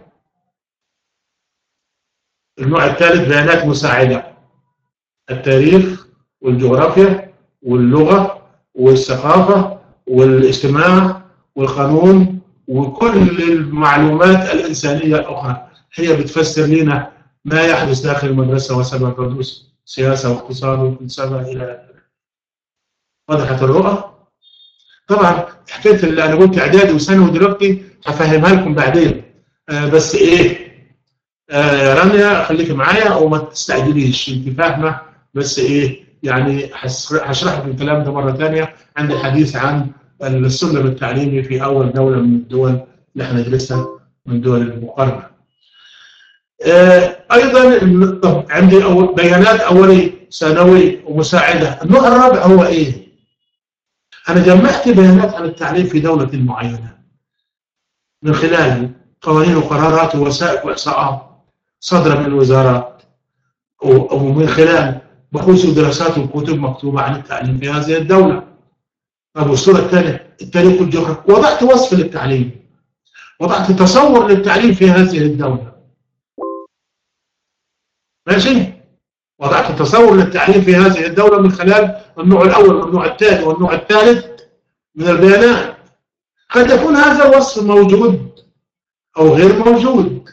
النوع الثالث بيانات مساعده التاريخ والجغرافيا واللغة والثقافة والاجتماع والقانون وكل المعلومات الإنسانية الأخرى هي بتفسر لنا ما يحدث داخل المدرسة وسبب حدوث سياسة واقتصاد وفلسفة إلى آخره. وضحت الرؤى؟ طبعا حكايه اللي انا قلت اعدادي وثانوي دلوقتي هفهمها لكم بعدين آه بس ايه آه يا رانيا خليكي معايا وما تستعجليش انت فاهمه بس ايه يعني هشرح لك الكلام ده مره ثانيه عندي حديث عن السلم التعليمي في اول دوله من الدول اللي احنا ندرسها من دول المقارنه. آه ايضا طب عندي أول بيانات اولي ثانوي ومساعده، النوع الرابع هو ايه؟ أنا جمعت بيانات عن التعليم في دولة معينة من خلال قوانين وقرارات ووثائق وإحصاءات صادرة من الوزارات ومن خلال بحوث ودراسات وكتب مكتوبة عن التعليم في هذه الدولة. طب والصورة الثانية التاريخ والجغرافيا وضعت وصف للتعليم وضعت تصور للتعليم في هذه الدولة. ماشي؟ وضعت تصور للتعليم في هذه الدولة من خلال النوع الأول والنوع الثاني والنوع الثالث من البيانات قد يكون هذا الوصف موجود أو غير موجود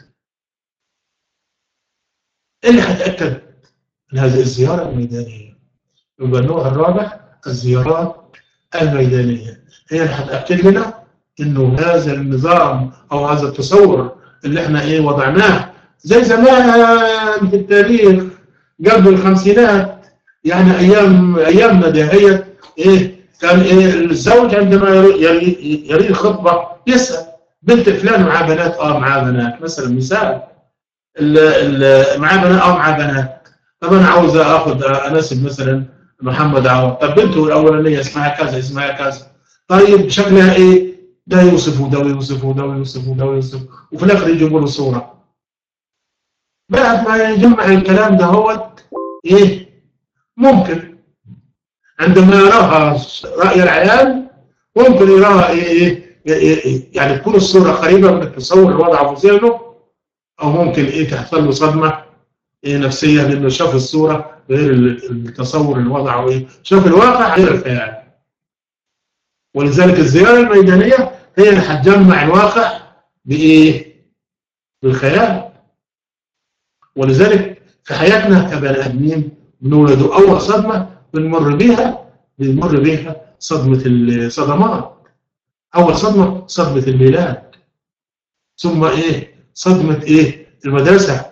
اللي هتأكد من هذه الزيارة الميدانية يبقى النوع الرابع الزيارات الميدانية هي اللي هتأكد لنا إنه هذا النظام أو هذا التصور اللي احنا إيه وضعناه زي زمان في التاريخ قبل الخمسينات يعني ايام ايامنا دهيت ايه كان إيه الزوج عندما يريد خطبه يسال بنت فلان معاه بنات اه معاه بنات مثلا مثال معاه بنات اه معاه بنات طب انا عاوز اخذ اناسب مثلا محمد عوض طب بنته الاولانيه اسمها كذا اسمها كذا طيب شكلها ايه ده يوصف وده ويوصف وده ويوصف وده ويوصف وفي الاخر يجيبوا له صوره بعد ما يجمع الكلام ده هو ايه ممكن عندما يراها رأي العيان ممكن يراها إيه إيه إيه يعني تكون الصورة قريبة من التصور اللي وضعه في ذهنه أو ممكن إيه تحصل له صدمة إيه نفسية لأنه شاف الصورة غير التصور اللي وضعه إيه شاف الواقع غير الخيال ولذلك الزيارة الميدانية هي اللي هتجمع الواقع بإيه؟ بالخيال ولذلك في حياتنا كبني ادمين بنولد اول صدمه بنمر بيها بنمر بيها صدمه الصدمات اول صدمه صدمه الميلاد ثم ايه صدمه ايه المدرسه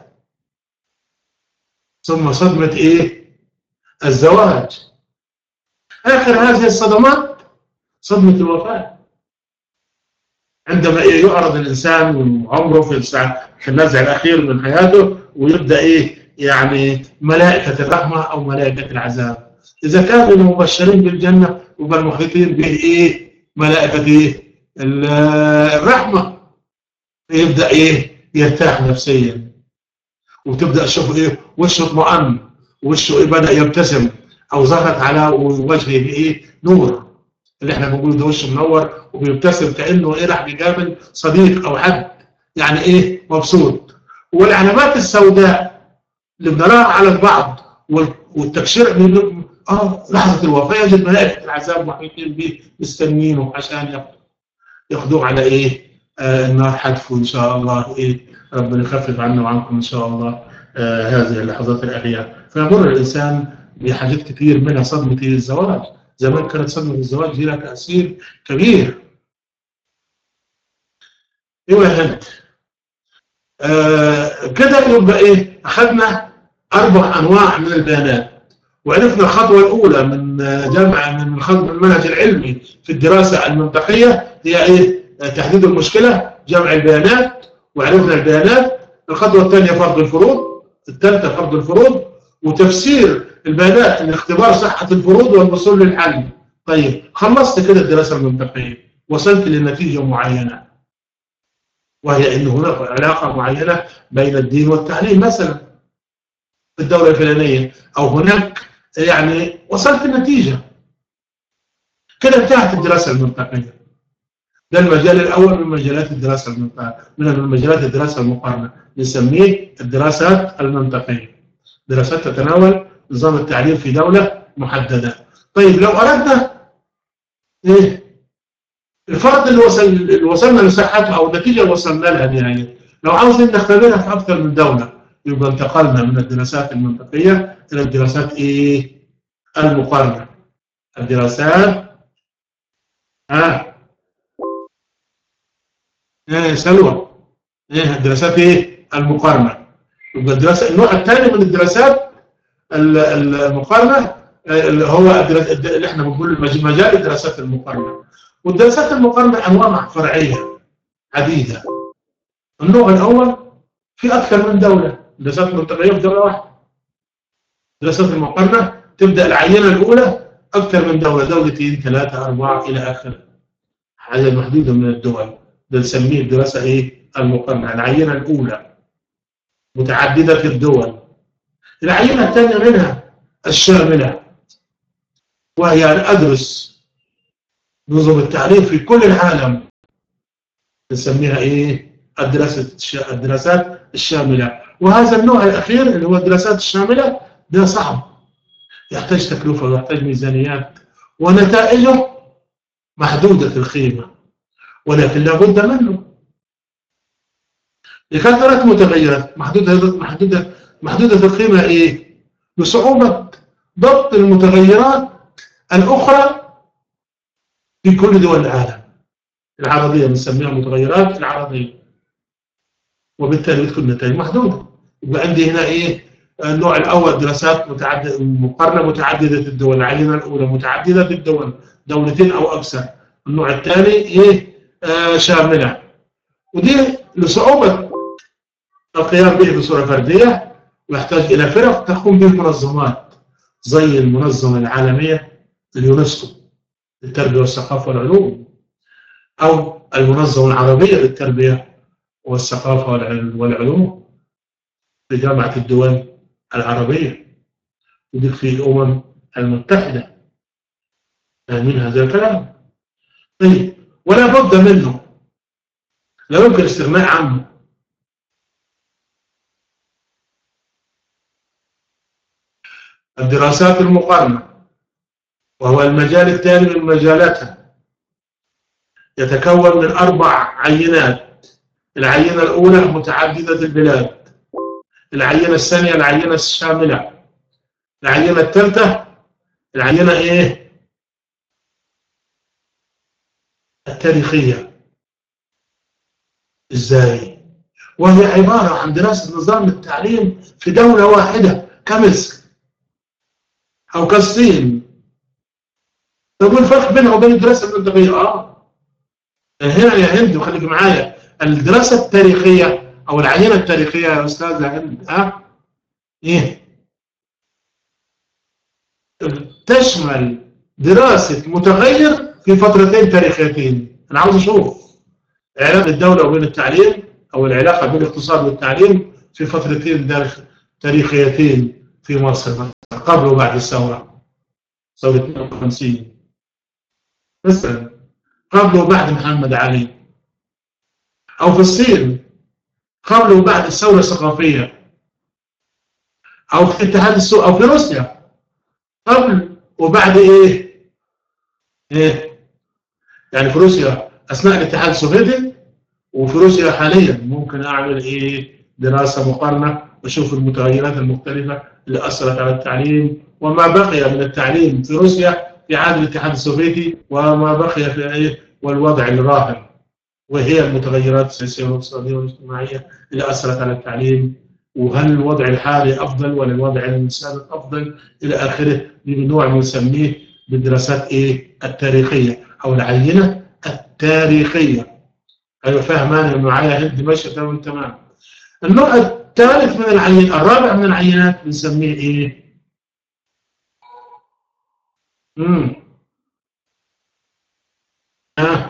ثم صدمه ايه الزواج اخر هذه الصدمات صدمه الوفاه عندما إيه يعرض الانسان من عمره في في النزع الاخير من حياته ويبدا ايه يعني ملائكه الرحمه او ملائكه العذاب اذا كانوا مبشرين بالجنه يبقى المحيطين به ايه ملائكه ايه الرحمه يبدا ايه يرتاح نفسيا وتبدا تشوف ايه وشه اطمئن وشه إيه بدا يبتسم او ظهرت على وجهه ايه نور اللي احنا بنقول ده وشه منور وبيبتسم كانه ايه راح بيقابل صديق او حد يعني ايه مبسوط والعلامات السوداء اللي بنراها على البعض والتبشير اه لحظه الوفاه يجد ملائكه العذاب محيطين به مستنينه عشان ياخذوه على ايه؟ آه النار حتفه ان شاء الله ايه ربنا يخفف عنا وعنكم ان شاء الله آه هذه اللحظات الاخيره فيمر الانسان بحاجات كثير منها صدمه الزواج زمان كانت صدمه الزواج لها تاثير كبير ايوه يا هند آه كده يبقى ايه اخذنا اربع انواع من البيانات وعرفنا الخطوه الاولى من جمع من خطوه المنهج العلمي في الدراسه المنطقيه هي ايه تحديد المشكله جمع البيانات وعرفنا البيانات الخطوه الثانيه فرض الفروض الثالثه فرض الفروض وتفسير البيانات من اختبار صحه الفروض والوصول للحل طيب خلصت كده الدراسه المنطقيه وصلت لنتيجه معينه وهي أن هناك علاقة معينة بين الدين والتعليم مثلا في الدولة الفلانية أو هناك يعني وصلت النتيجة كده انتهت الدراسة المنطقية ده المجال الأول من مجالات الدراسة المنطقية من مجالات الدراسة المقارنة نسميه الدراسات المنطقية دراسات تتناول نظام التعليم في دولة محددة طيب لو أردنا إيه الفرد اللي وصل اللي وصلنا لصحته أو النتيجة اللي وصلنا لها دي يعني لو عاوزين نختبرها في أكثر من دولة يبقى انتقلنا من الدراسات المنطقية إلى الدراسات إيه المقارنة الدراسات ها ايه سلوى ايه الدراسات ايه المقارنه يبقى الدراسه النوع الثاني من الدراسات ال- ال- المقارنه آه، اللي هو الدرا- الد- اللي احنا بنقول المج- مجال الدراسات المقارنه والدراسات المقارنه انواع فرعيه عديده النوع الاول في اكثر من دوله دراسات منطقيه في دوله واحده دراسات المقارنه تبدا العينه الاولى اكثر من دوله دولتين ثلاثه اربعه الى اخره عدد محدود من الدول ده نسميه الدراسه ايه المقارنه العينه الاولى متعدده الدول العينه الثانيه منها الشامله وهي ان ادرس نظم التعليم في كل العالم نسميها ايه الدراسه الش- الدراسات الشامله وهذا النوع الاخير اللي هو الدراسات الشامله ده صعب يحتاج تكلفه ويحتاج ميزانيات ونتائجه محدوده القيمه ولكن لابد منه لكثرة متغيرات محدودة محدودة محدودة القيمة إيه؟ بصعوبة ضبط المتغيرات الأخرى في كل دول العالم العربية بنسميها متغيرات العربية وبالتالي بتكون النتائج محدودة يبقى عندي هنا إيه؟ النوع الأول دراسات متعددة مقارنة متعددة الدول العينة الأولى متعددة الدول دولتين أو أكثر النوع الثاني إيه؟ آه شاملة ودي لصعوبة القيام به بصورة فردية ويحتاج إلى فرق تقوم به منظمات زي المنظمة العالمية اليونسكو للتربية والثقافة والعلوم أو المنظمة العربية للتربية والثقافة والعل- والعلوم في جامعة الدول العربية ودي في الأمم المتحدة من هذا الكلام طيب ولا بد منه لا يمكن الاستغناء عنه الدراسات المقارنة وهو المجال الثاني من مجالاتها يتكون من أربع عينات العينة الأولى متعددة البلاد العينة الثانية العينة الشاملة العينة الثالثة العينة إيه؟ التاريخية إزاي؟ وهي عبارة عن دراسة نظام التعليم في دولة واحدة كمصر أو كالصين طب والفرق بينها وبين الدراسة المنطقية؟ آه هنا يا هند وخليك معايا الدراسة التاريخية أو العينة التاريخية يا أستاذة هند ها؟ إيه؟ تشمل دراسة متغير في فترتين تاريخيتين أنا عاوز أشوف علاقة الدولة وبين التعليم أو العلاقة بين الاقتصاد والتعليم في فترتين دار- تاريخيتين في مصر قبل وبعد الثورة ثورة 52 مثلا قبل وبعد محمد علي أو في الصين قبل وبعد الثورة الثقافية أو في الاتحاد السو أو في روسيا قبل وبعد إيه؟ إيه؟ يعني في روسيا أثناء الاتحاد السوفيتي وفي روسيا حاليا ممكن أعمل إيه؟ دراسة مقارنة وأشوف المتغيرات المختلفة اللي أثرت على التعليم وما بقي من التعليم في روسيا في عهد الاتحاد السوفيتي وما بقي في إيه؟ والوضع الراهن وهي المتغيرات السياسية والاقتصادية والاجتماعية اللي أثرت على التعليم وهل الوضع الحالي أفضل ولا الوضع السابق أفضل إلى آخره دي نوع بنسميه بالدراسات إيه التاريخية أو العينة التاريخية أيوة فاهمان معايا هند ماشية تمام تمام النوع الثالث من العين الرابع من العينات بنسميه إيه؟ امم آه.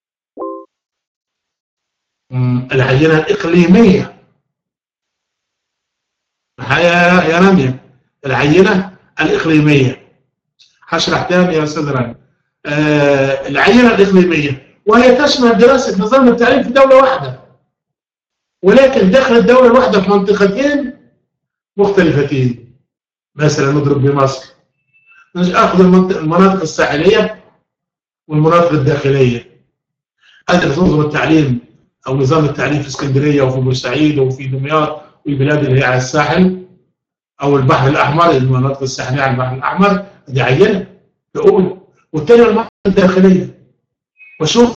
مم. العينة الإقليمية يا يا رامية العينة الإقليمية هشرح تاني يا أستاذ رامي آه العينة الإقليمية وهي تشمل دراسة نظام التعليم في دولة واحدة ولكن داخل الدولة الواحدة في منطقتين مختلفتين مثلا نضرب بمصر اخذ المنط- المناطق الساحليه والمناطق الداخليه هذا نظام التعليم او نظام التعليم في اسكندريه وفي بورسعيد وفي دمياط والبلاد اللي هي على الساحل او البحر الاحمر المناطق الساحليه على البحر الاحمر دي عينه الاولى والثانيه المناطق الداخليه وشوف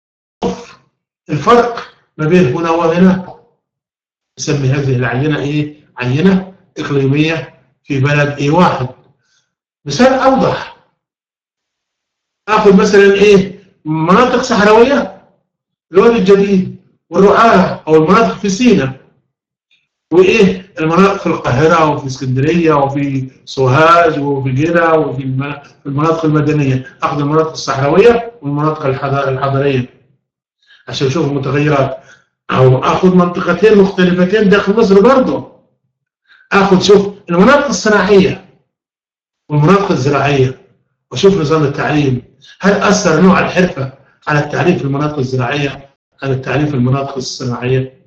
الفرق ما بين هنا وهنا نسمي هذه العينه ايه؟ عينه اقليميه في بلد ايه واحد مثال اوضح اخذ مثلا ايه؟ مناطق صحراويه الوادي الجديد والرعاه او المناطق في سيناء وايه المناطق في القاهره وفي اسكندريه وفي سوهاج وفي جده وفي الم- في المناطق المدنيه اخذ المناطق الصحراويه والمناطق الحض- الحضريه عشان اشوف المتغيرات او اخذ منطقتين مختلفتين داخل مصر برضه اخذ شوف المناطق الصناعيه والمناطق الزراعيه واشوف نظام التعليم هل اثر نوع الحرفه على التعليم في المناطق الزراعيه على التعليم في المناطق الصناعيه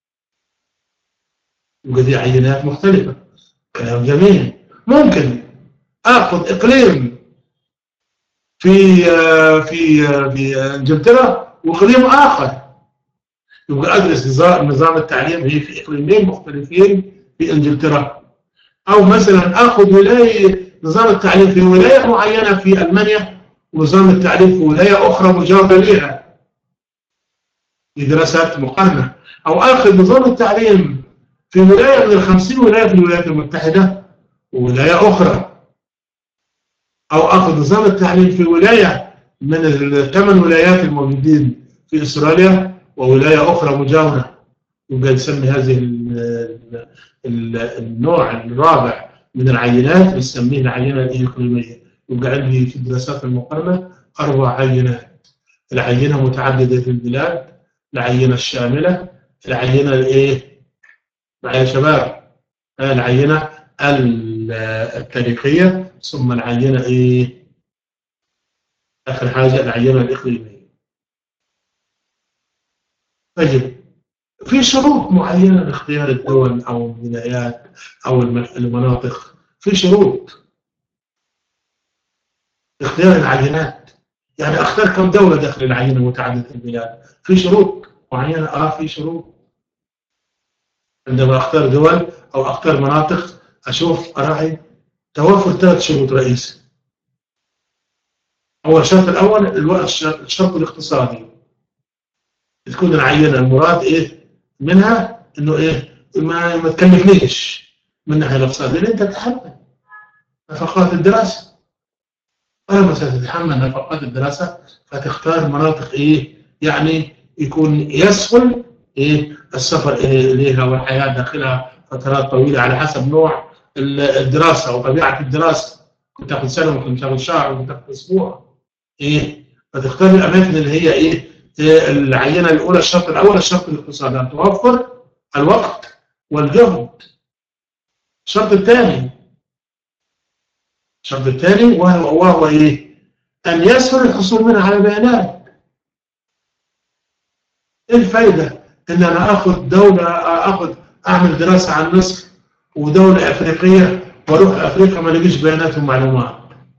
يبقى دي عينات مختلفه كلام جميل ممكن اخذ اقليم في آه، في آه، في آه، انجلترا واقليم اخر يبقى ادرس نظام نظام التعليم هي في اقليمين مختلفين في انجلترا او مثلا اخذ ولايه نظام التعليم في ولايه معينه في المانيا ونظام التعليم في ولايه اخرى مجاوره لها في دراسات مقارنه او اخذ نظام التعليم في ولايه من ال 50 ولايه في الولايات المتحده وولايه اخرى او اخذ نظام التعليم في ولايه من الثمان ولايات الموجودين في استراليا وولايه اخرى مجاوره يبقى نسمي هذه ال- ال- النوع الرابع من العينات بنسميه العينه الاقليميه يبقى عندي في الدراسات المقارنه اربع عينات العينه متعدده البلاد العينه الشامله العينه الايه معايا يا شباب آه، العينه ال- التاريخيه ثم العينه ايه اخر حاجه العينه الاقليميه طيب في شروط معينه لاختيار الدول او الولايات او الم- المناطق في شروط اختيار العينات يعني اختار كم دوله داخل العينه متعدده البلاد في شروط معينه اه في شروط عندما اختار دول او اختار مناطق اشوف اراعي توافر ثلاث شروط رئيسيه اول الشرط الاول الو- الشرط الشرط الاقتصادي تكون العينه المراد ايه منها انه ايه ما ما تكلفنيش من الناحيه الاقتصاديه لان انت تتحمل نفقات الدراسه طالما ستتحمل نفقات الدراسه فتختار مناطق ايه يعني يكون يسهل ايه السفر إيه اليها والحياه داخلها فترات طويله على حسب نوع ال- الدراسه وطبيعه الدراسه كنت تاخذ سنه ممكن تاخذ شهر ممكن تاخذ اسبوع ايه فتختار الاماكن اللي هي ايه إيه العينه الاولى الشرط الاول الشرط الاقتصادي ان توفر الوقت والجهد الشرط الثاني الشرط الثاني وهو, وهو ايه ان يسهل الحصول منها على بيانات ايه الفايده ان انا اخذ دوله اخذ اعمل دراسه عن مصر ودوله افريقيه واروح افريقيا ما الاقيش بيانات ومعلومات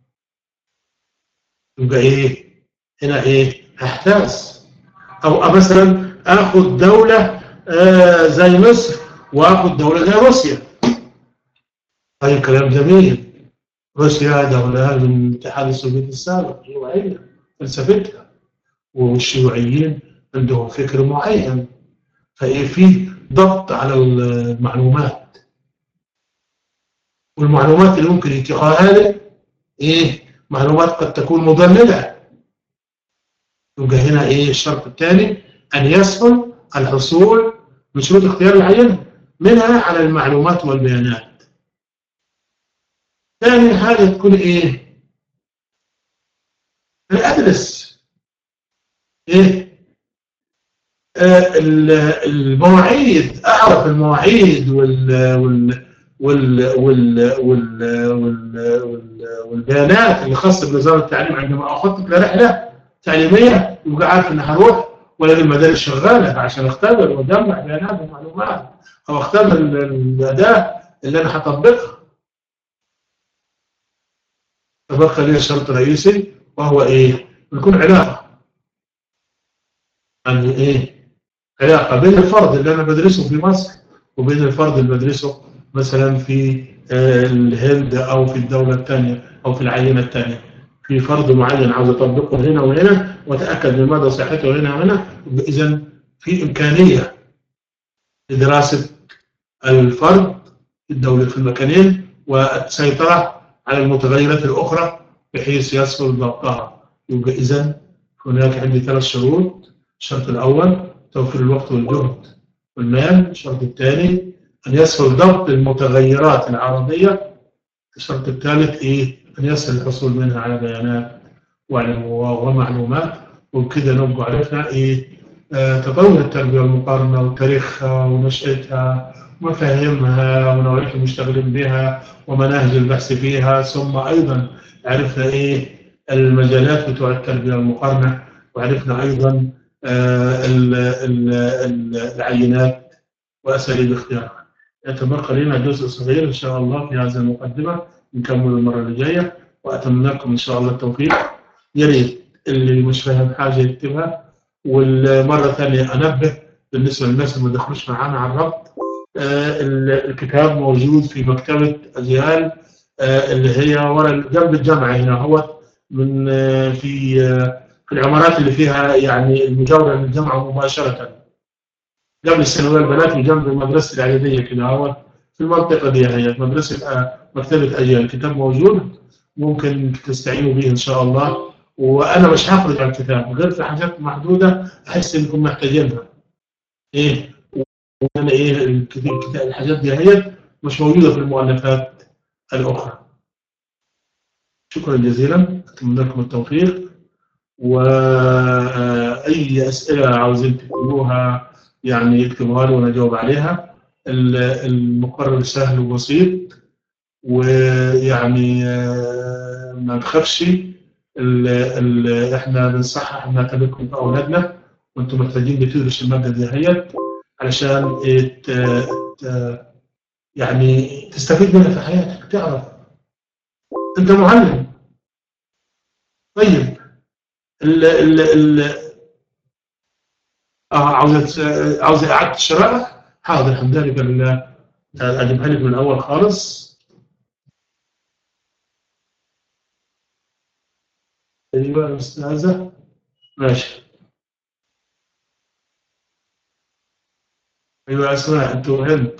يبقى ايه هنا ايه هحتاس او مثلا اخذ دوله آه زي مصر واخذ دوله زي روسيا طيب كلام جميل روسيا دولة من الاتحاد السوفيتي السابق شيوعية فلسفتها والشيوعيين عندهم فكر معين فإيه في ضغط على المعلومات والمعلومات اللي ممكن ينتقاها لي إيه معلومات قد تكون مضللة يبقى هنا إيه الشرط الثاني أن يسهل الحصول من شروط اختيار العينة منها على المعلومات والبيانات ثاني حاجة تكون إيه؟ أنا أدرس إيه؟ آه المواعيد أعرف المواعيد وال وال وال وال وال وال وال والبيانات اللي خاصة بنظام التعليم عندما أخطط لرحلة تعليمية يبقى عارف إن هروح ولا المدارس شغالة عشان أختبر وأجمع بيانات ومعلومات أو أختبر الأداة اللي أنا هطبقها تبقى لي شرط رئيسي وهو ايه؟ يكون علاقه يعني ايه؟ علاقه بين الفرد اللي انا بدرسه في مصر وبين الفرد اللي بدرسه مثلا في آه، الهند او في الدوله الثانيه او في العينه الثانيه في فرد معين عاوز اطبقه هنا وهنا واتاكد من مدى صحته هنا وهنا اذا في امكانيه لدراسه الفرد في الدوله في المكانين والسيطره على المتغيرات الاخرى بحيث يسهل ضبطها يبقى اذا هناك عندي ثلاث شروط الشرط الاول توفير الوقت والجهد والمال الشرط الثاني أن يسهل ضبط المتغيرات العرضية الشرط الثالث إيه؟ أن يسهل الحصول منها على بيانات وعلم- ومعلومات وبكده نبقى عرفنا إيه آه تطور التربية المقارنة وتاريخها ونشأتها ومفاهيمها ونوعية المشتغلين بها ومناهج البحث فيها ثم أيضا عرفنا إيه المجالات بتوع التربية المقارنة وعرفنا أيضا آه، ال- ال- ال- العينات وأساليب اختيارها يتبقى لنا جزء صغير إن شاء الله في هذه المقدمة نكمل المرة اللي جاية وأتمنى لكم إن شاء الله التوفيق يا ريت اللي مش فاهم حاجة يكتبها والمرة ثانية أنبه بالنسبة للناس اللي ما دخلوش معانا على الربط آه، ال- الكتاب موجود في مكتبة أجيال آه، اللي هي ورا جنب الجامعة هنا هو من آه، في آه، في العمارات اللي فيها يعني المجاورة للجامعة مباشرة قبل الثانوية البنات وجنب المدرسة الإعدادية كده هو في المنطقة دي هي مدرسة آه، مكتبة أجيال الكتاب موجود ممكن تستعينوا به إن شاء الله وأنا مش هخرج عن الكتاب غير في حاجات محدودة أحس إنكم محتاجينها إيه وأنا إيه الكتاب الكتاب- الحاجات دي هي مش موجودة في المؤلفات الأخرى شكرا جزيلا أتمنى لكم التوفيق وأي أسئلة عاوزين تكتبوها يعني يكتبوها لي وأنا أجاوب عليها ال- المقرر سهل وبسيط ويعني آه، ما نخافش ال- ال- احنا بنصحح نعتبركم في اولادنا وانتم محتاجين بتدرسوا الماده دي هي علشان إيه ت- ت- يعني تستفيد منها في حياتك تعرف انت معلم طيب ال ال ال اه عاوز عاوز اعاده الشرائح حاضر الحمد لله اجيبها لك من الاول خالص ايوه يا استاذه ماشي ايوه يا اسماء انت وهند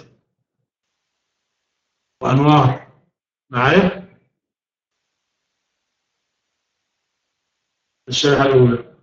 وانوار معايا الشريحه الاولى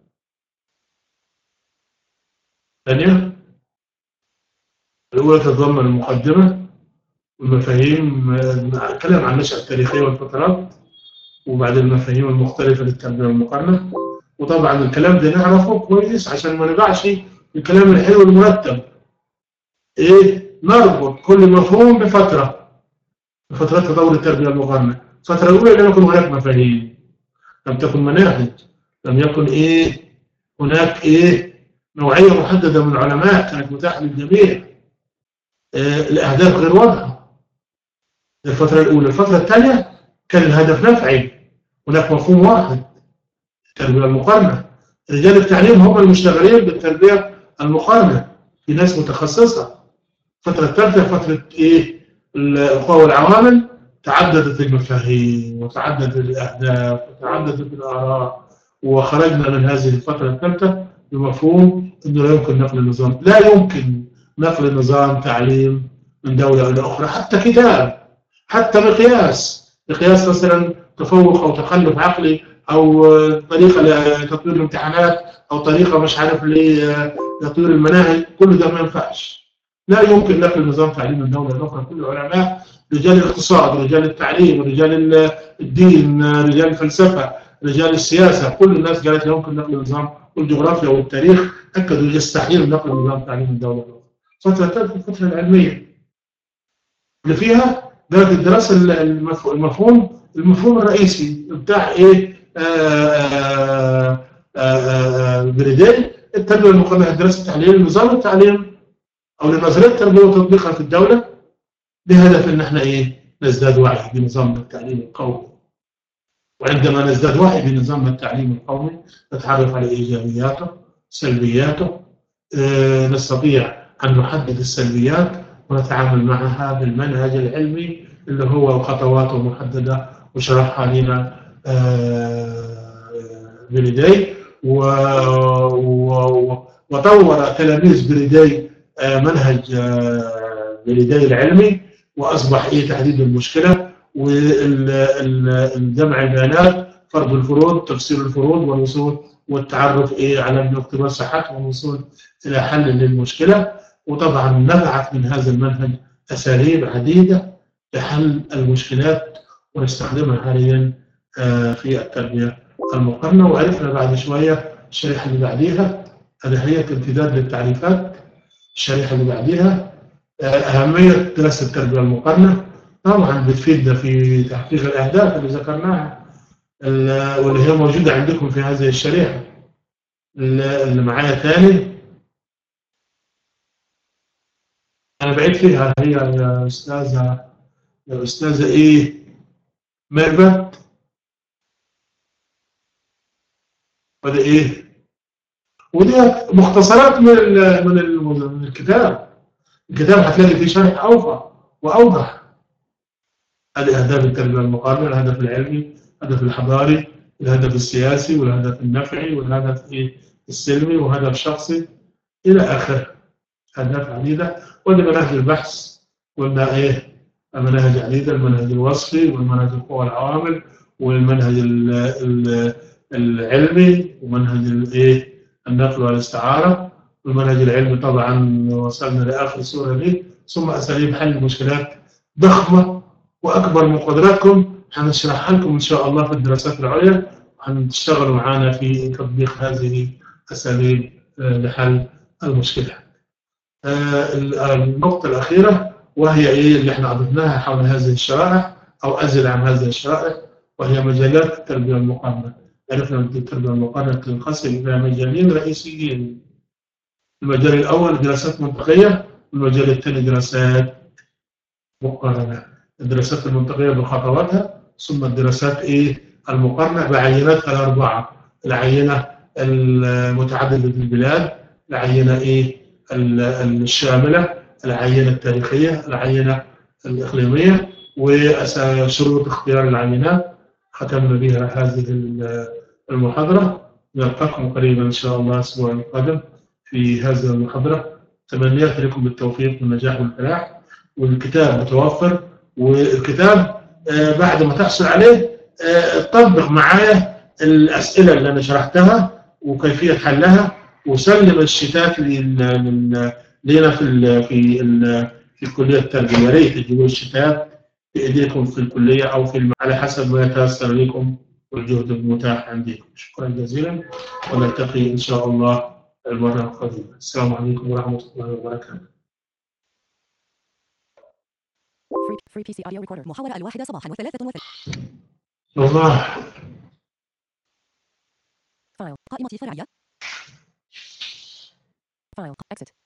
الثانيه الاولى تتضمن المقدمه والمفاهيم آه، كلام عن النشأة التاريخية والفترات وبعد المفاهيم المختلفة للتربية والمقارنة وطبعا الكلام ده نعرفه كويس عشان ما نضيعش الكلام الحلو المرتب ايه نربط كل مفهوم بفترة بفترات تطور التربية والمقارنة الفترة الأولى لم يكن هناك مفاهيم لم تكن مناهج لم يكن ايه هناك ايه نوعية محددة من العلماء كانت متاحة للجميع إيه الأهداف غير واضحة الفترة الأولى الفترة الثانية كان الهدف نفعي هناك مفهوم واحد التربية المقارنة رجال التعليم هم المشتغلين بالتربية المقارنة في ناس متخصصة الفترة الثالثة فترة إيه القوى والعوامل تعددت المفاهيم وتعددت الأهداف وتعددت الآراء وخرجنا من هذه الفترة الثالثة بمفهوم أنه لا يمكن نقل النظام لا يمكن نقل نظام تعليم من دولة إلى أخرى حتى كتاب حتى مقياس مقياس مثلا تفوق أو تخلف عقلي أو طريقة لتطوير الامتحانات أو طريقة مش عارف لتطوير المناهج كل ده ما ينفعش لا يمكن نقل نظام تعليم من دولة إلى أخرى كل العلماء رجال الاقتصاد رجال التعليم رجال الدين رجال الفلسفة رجال السياسة كل الناس قالت لا يمكن نقل النظام والجغرافيا والتاريخ أكدوا يستحيل نقل نظام تعليم من دولة إلى أخرى فترة الثالثة الفترة العلمية اللي فيها درجة الدراسة المفهوم المفهوم الرئيسي بتاع ايه بريدي التربية المقارنة دراسة التعليم نظام التعليم او لنظرية التربية وتطبيقها في الدولة بهدف ان احنا ايه نزداد وعي بنظام التعليم القومي وعندما نزداد وعي بنظام التعليم القومي نتعرف على إيجابياته سلبياته آه، نستطيع أن نحدد السلبيات ونتعامل معها بالمنهج العلمي اللي هو خطواته محددة وشرحها لنا آه، بريدي و... و... وطور تلاميذ بريدي آه، منهج آه، بريدي العلمي واصبح ايه تحديد المشكله والجمع البيانات فرض الفروض تفسير الفروض والوصول والتعرف ايه على الاختبار صحته والوصول الى حل للمشكله وطبعا نبعث من هذا المنهج اساليب عديده لحل المشكلات ونستخدمها حاليا آه، في التربيه المقارنه وعرفنا بعد شويه الشريحه اللي بعديها هذه هي امتداد للتعريفات الشريحه اللي بعديها آه، اهميه دراسه التربيه المقارنه طبعا بتفيدنا في تحقيق الاهداف اللي ذكرناها ال- واللي هي موجوده عندكم في هذه الشريحه اللي اللي معايا تاني انا بعيد فيها هي يا استاذه يا استاذه ايه ميرفت ولا ايه ودي مختصرات من ال من ال من الكتاب الكتاب هتلاقي فيه شرح اوفى واوضح هذه اهداف التربيه المقارنه الهدف العلمي الهدف الحضاري الهدف السياسي والهدف النفعي والهدف إيه؟ السلمي وهدف شخصي الى اخره اهداف عديده ودي مناهج البحث قلنا ايه مناهج عديده المنهج الوصفي والمنهج القوى والعوامل والمنهج ال- ال- العلمي ومنهج الايه النقل والاستعاره والمنهج العلمي طبعا وصلنا لاخر صوره دي ثم اساليب حل المشكلات ضخمه واكبر من قدراتكم هنشرحها لكم ان شاء الله في الدراسات العليا هتشتغلوا معنا في تطبيق هذه الاساليب آه، لحل المشكله. آه، ال- النقطه الاخيره وهي ايه اللي احنا اضفناها حول هذه الشرائح او ازيد عن هذه الشرائح وهي مجالات التربيه المقارنه. عرفنا ان التربيه المقارنه تنقسم الى مجالين رئيسيين. المجال الاول دراسات منطقيه والمجال الثاني دراسات مقارنه. الدراسات المنطقيه بخطواتها ثم الدراسات ايه المقارنه بعيناتها الاربعه العينه المتعدده البلاد العينه ايه ال- الشامله العينه التاريخيه العينه الاقليميه وشروط اختيار العينات ختمنا بها هذه ال- المحاضره نلقاكم قريبا ان شاء الله الاسبوع القادم في هذه المحاضره تمنيات لكم بالتوفيق والنجاح والفلاح والكتاب متوفر والكتاب آه، بعد ما تحصل عليه آه، طبق معايا الاسئله اللي انا شرحتها وكيفيه حلها وسلم الشتات لل- لل- لنا في ال في ال في كليه التربيه يا ريت تجيبوا الشتات في ايديكم في الكليه او في الم- على حسب ما يتيسر لكم والجهد المتاح عندكم شكرا جزيلا ونلتقي ان شاء الله المره القادمه السلام عليكم ورحمه الله وبركاته Free, free PC audio recorder محاولة الواحدة صباحا وثلاثة وثلاثة والله فايل قائمة فرعية فايل exit